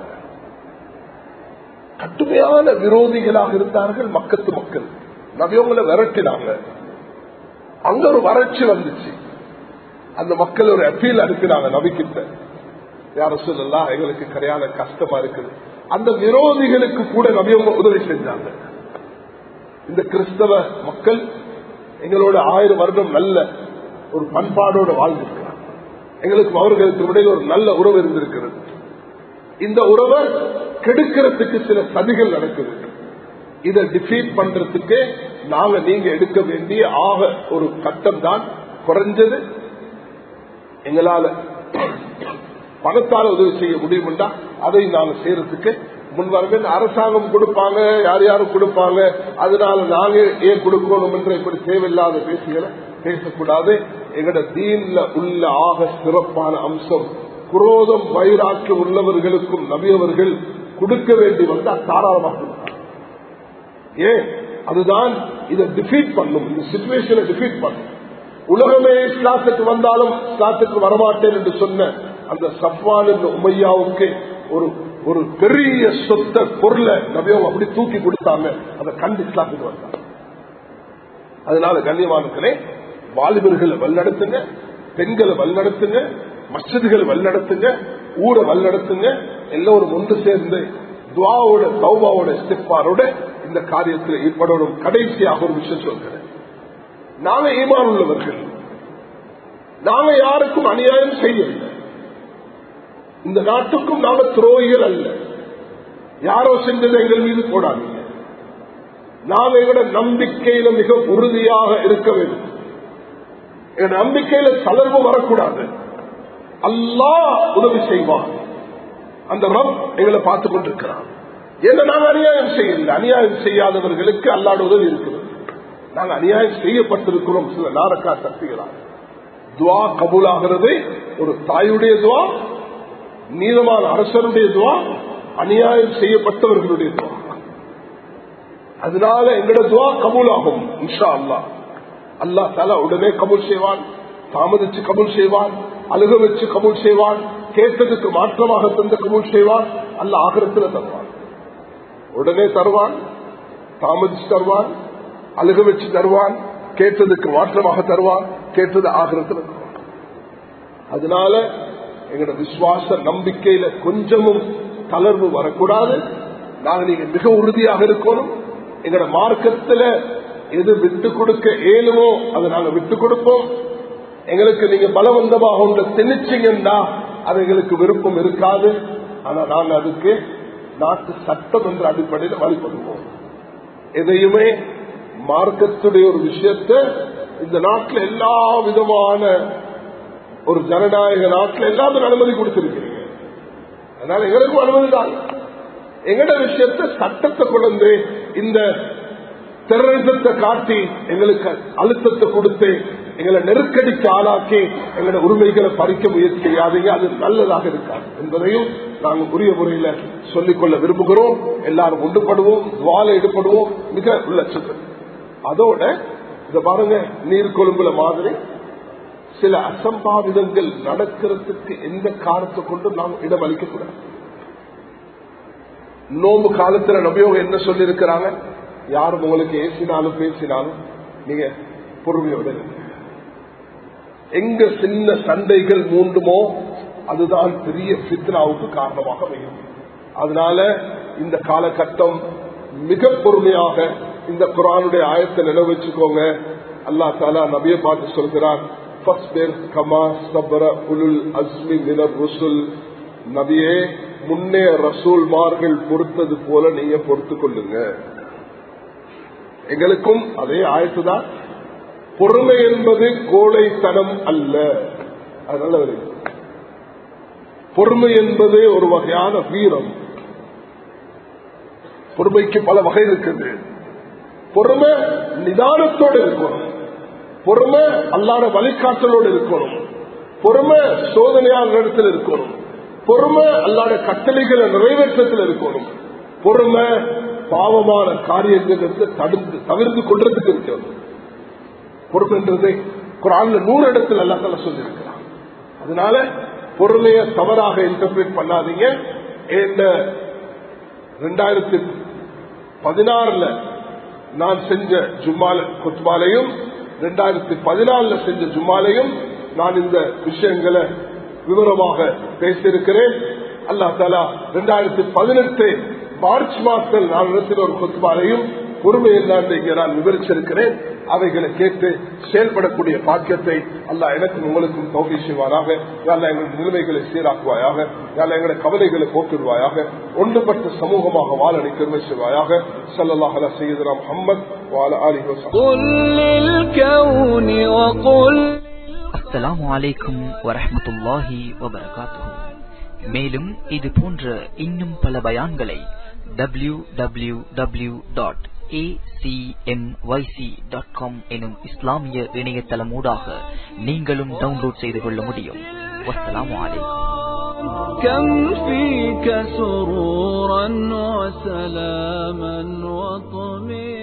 கடுமையான விரோதிகளாக இருந்தார்கள் மக்கத்து மக்கள் நபியவங்களை விரட்டினாங்க அங்க ஒரு வறட்சி வந்துச்சு அந்த மக்கள் ஒரு அப்பீல் அனுப்பினாங்க நபிக்கிட்ட யார சொல்லலாம் எங்களுக்கு கரையான கஷ்டமா இருக்குது அந்த விரோதிகளுக்கு கூட நபியவங்க உதவி செஞ்சாங்க இந்த கிறிஸ்தவ மக்கள் எங்களோட ஆயிரம் வருடம் நல்ல ஒரு பண்பாடோட வாழ்ந்திருக்கிறார் எங்களுக்கு அவர்களுக்கு இடையில் ஒரு நல்ல உறவு இருந்திருக்கிறது இந்த உறவை கெடுக்கிறதுக்கு சில சதிகள் நடக்குது இதை டிஃபீட் பண்றதுக்கு நாங்க நீங்க எடுக்க வேண்டிய ஆக ஒரு கட்டம் தான் குறைஞ்சது எங்களால பணத்தால் உதவி செய்ய முடியும்டா அதை நாங்க செய்யறதுக்கு முன்வரவேன் அரசாங்கம் கொடுப்பாங்க யார் யாரும் கொடுப்பாங்க அதனால நாங்க ஏன் கொடுக்கணும் என்ற இப்படி தேவையில்லாத பேசுகளை பேசக்கூடாது எங்கட தீன்ல உள்ள ஆக சிறப்பான அம்சம் குரோதம் வைராக்கியம் உள்ளவர்களுக்கும் நபியவர்கள் கொடுக்க வேண்டி வந்தால் தாராளமாக கொடுத்தாங்க ஏன் அதுதான் இதை டிஃபீட் பண்ணும் இந்த சுச்சுவேஷனை டிஃபீட் பண்ணும் உலகமே இஸ்லாத்துக்கு வந்தாலும் இஸ்லாத்துக்கு வரமாட்டேன் என்று சொன்ன அந்த சஃப்வான் என்ற உமையாவுக்கு ஒரு ஒரு பெரிய சொத்த பொருளை நபியம் அப்படி தூக்கி கொடுத்தாங்க அதை கண்டு இஸ்லாத்துக்கு வந்தாங்க அதனால கண்ணியமானுக்களே வாலிபர்களை வழிநடத்துங்க பெண்களை வழிநடத்துங்க மசிதிகளை வழிநடத்துங்க ஊரை வழிநடத்துங்க எல்லோரும் ஒன்று சேர்ந்து துவாவோட சௌபாவோட ஸ்டிப்பாரோட இந்த காரியத்தில் ஈடுபடணும் கடைசியாக ஒரு விஷயம் சொல்கிறேன் நாங்க ஈமான் உள்ளவர்கள் நாங்க யாருக்கும் அநியாயம் செய்யவில்லை இந்த நாட்டுக்கும் நாங்க துரோகிகள் அல்ல யாரோ செஞ்சது எங்கள் மீது போடாதீங்க நாங்க எங்களோட நம்பிக்கையில மிக உறுதியாக இருக்க வேண்டும் எங்க நம்பிக்கையில தளர்வு வரக்கூடாது அல்லா உதவி செய்வான் அந்த ரப் எங்களை பார்த்து கொண்டிருக்கிறான் என்ன நாங்க அநியாயம் செய்யல அநியாயம் செய்யாதவர்களுக்கு அல்லாட உதவி இருக்கிறது நாங்க அநியாயம் செய்யப்பட்டிருக்கிறோம் சில நாரக்கா சக்திகளால் துவா கபூலாகிறது ஒரு தாயுடைய துவா நீதமான அரசருடைய துவா அநியாயம் செய்யப்பட்டவர்களுடைய துவா அதனால எங்களோட துவா கபூலாகும் இன்ஷா அல்லா அல்லா தலா உடனே கபூல் செய்வான் தாமதிச்சு கபூல் செய்வான் அழுக வச்சு கபூல் செய்வான் கேட்டதுக்கு மாற்றமாக தந்த கபூல் செய்வான் அல்ல ஆகிரத்தில் தருவான் உடனே தருவான் தாமதிச்சு தருவான் அழுக வச்சு தருவான் கேட்டதுக்கு மாற்றமாக தருவான் கேட்டது ஆகிரத்தில் தருவான் அதனால எங்களோட விசுவாச நம்பிக்கையில கொஞ்சமும் தளர்வு வரக்கூடாது நாங்க நீங்க மிக உறுதியாக இருக்கணும் எங்களோட மார்க்கத்துல எது விட்டு கொடுக்க இயலுமோ அதை நாங்க விட்டு கொடுப்போம் எங்களுக்கு நீங்க பலவந்தமாக ஒன்று திணிச்சிங்கன்னா அது எங்களுக்கு விருப்பம் இருக்காது ஆனா நாங்க அதுக்கு நாட்டு சட்டம் என்ற அடிப்படையில் வழிபடுவோம் எதையுமே மார்க்கத்துடைய ஒரு விஷயத்தை இந்த நாட்டில் எல்லா விதமான ஒரு ஜனநாயக நாட்டில் எல்லாத்துக்கும் அனுமதி கொடுத்திருக்கிறீங்க அதனால எங்களுக்கும் அனுமதி தான் எங்கட விஷயத்தை சட்டத்தை கொண்டு இந்த டெரரிசத்தை காட்டி எங்களுக்கு அழுத்தத்தை கொடுத்து எங்களை நெருக்கடிக்கு ஆளாக்கி எங்களோட உரிமைகளை பறிக்க முயற்சி செய்யாதீங்க அது நல்லதாக இருக்காது என்பதையும் நாங்கள் உரிய முறையில சொல்லிக்கொள்ள விரும்புகிறோம் எல்லாரும் ஒன்றுபடுவோம் துவால ஈடுபடுவோம் மிக உள்ளட்சத்து அதோட இத பாருங்க நீர் கொழும்புல மாதிரி சில அசம்பாவிதங்கள் நடக்கிறதுக்கு எந்த காரணத்தை கொண்டு நாம் இடம் அளிக்கக்கூடாது நோம்பு காலத்துல நபியோக என்ன சொல்லி இருக்கிறாங்க யாரும் உங்களுக்கு ஏசினாலும் பேசினாலும் நீங்க பொறுமையோட இருங்க எங்க சின்ன சண்டைகள் மூண்டுமோ அதுதான் பெரிய பித்னாவுக்கு காரணமாக அமையும் அதனால இந்த காலகட்டம் மிக பொறுமையாக இந்த குரானுடைய ஆயத்தை நினைவச்சுக்கோங்க அல்லா தாலா நபியை பார்த்து சொல்கிறார் நபியே முன்னே ரசூல்மார்கள் பொறுத்தது போல நீங்க பொறுத்து கொள்ளுங்க எங்களுக்கும் அதே ஆயத்துதான் பொறுமை என்பது கோழைத்தனம் அல்ல அதனால வருது பொறுமை என்பது ஒரு வகையான வீரம் பொறுமைக்கு பல வகை இருக்குது பொறுமை நிதானத்தோடு இருக்கணும் பொறுமை அல்லாத வழிகாட்டலோடு இருக்கணும் பொறுமை சோதனையான இடத்தில் இருக்கணும் பொறுமை அல்லாத கட்டளைகளை நிறைவேற்றத்தில் இருக்கணும் பொறுமை பாவமான காரியங்களுக்கு தடுத்து தவிர்த்து கொள்றதுக்கு இருக்கிறது பொறுமைன்றதை குரான்ல நூறு இடத்துல எல்லாத்தால சொல்லியிருக்கிறான் அதனால பொறுமையை தவறாக இன்டர்பிரேட் பண்ணாதீங்க இந்த ரெண்டாயிரத்தி பதினாறுல நான் செஞ்ச ஜும்மால குத்மாலையும் ரெண்டாயிரத்தி பதினாலுல செஞ்ச ஜும்மாலையும் நான் இந்த விஷயங்களை விவரமாக பேசியிருக்கிறேன் அல்லா தாலா ரெண்டாயிரத்தி பதினெட்டு மார்ச் மாதத்தில் நான் நடத்தின ஒரு குத்மாலையும் பொறுமை என்னன்னு இங்கே நான் விவரிச்சிருக்கிறேன் அவைகளை கேட்டு செயல்படக்கூடிய பாக்கியத்தை அல்லா எனக்கும் உங்களுக்கும் தௌகி செய்வாராக யாழ்லா எங்களுடைய நிலைமைகளை சீராக்குவாயாக யாழ்லா எங்களுடைய கவலைகளை போக்கிடுவாயாக ஒன்றுபட்ட சமூகமாக வாழ நிற்கிறமை செய்வாயாக சல்லாஹ் அலா செய்தரா முகமது வாழ ஆலி
அஸ்ஸலாமு அலைக்கும் வரஹமத்துல்லாஹி வபரகாத்துஹு மேலும் இது போன்ற இன்னும் பல பயான்களை W W W dot acmyc.com எனும் இஸ்லாமிய இணையதளம் ஊடாக நீங்களும் டவுன்லோட் செய்து கொள்ள முடியும் வஸ்ஸலாமு அலைக்கும்
كم فيك سرورا وسلاما وطمئنا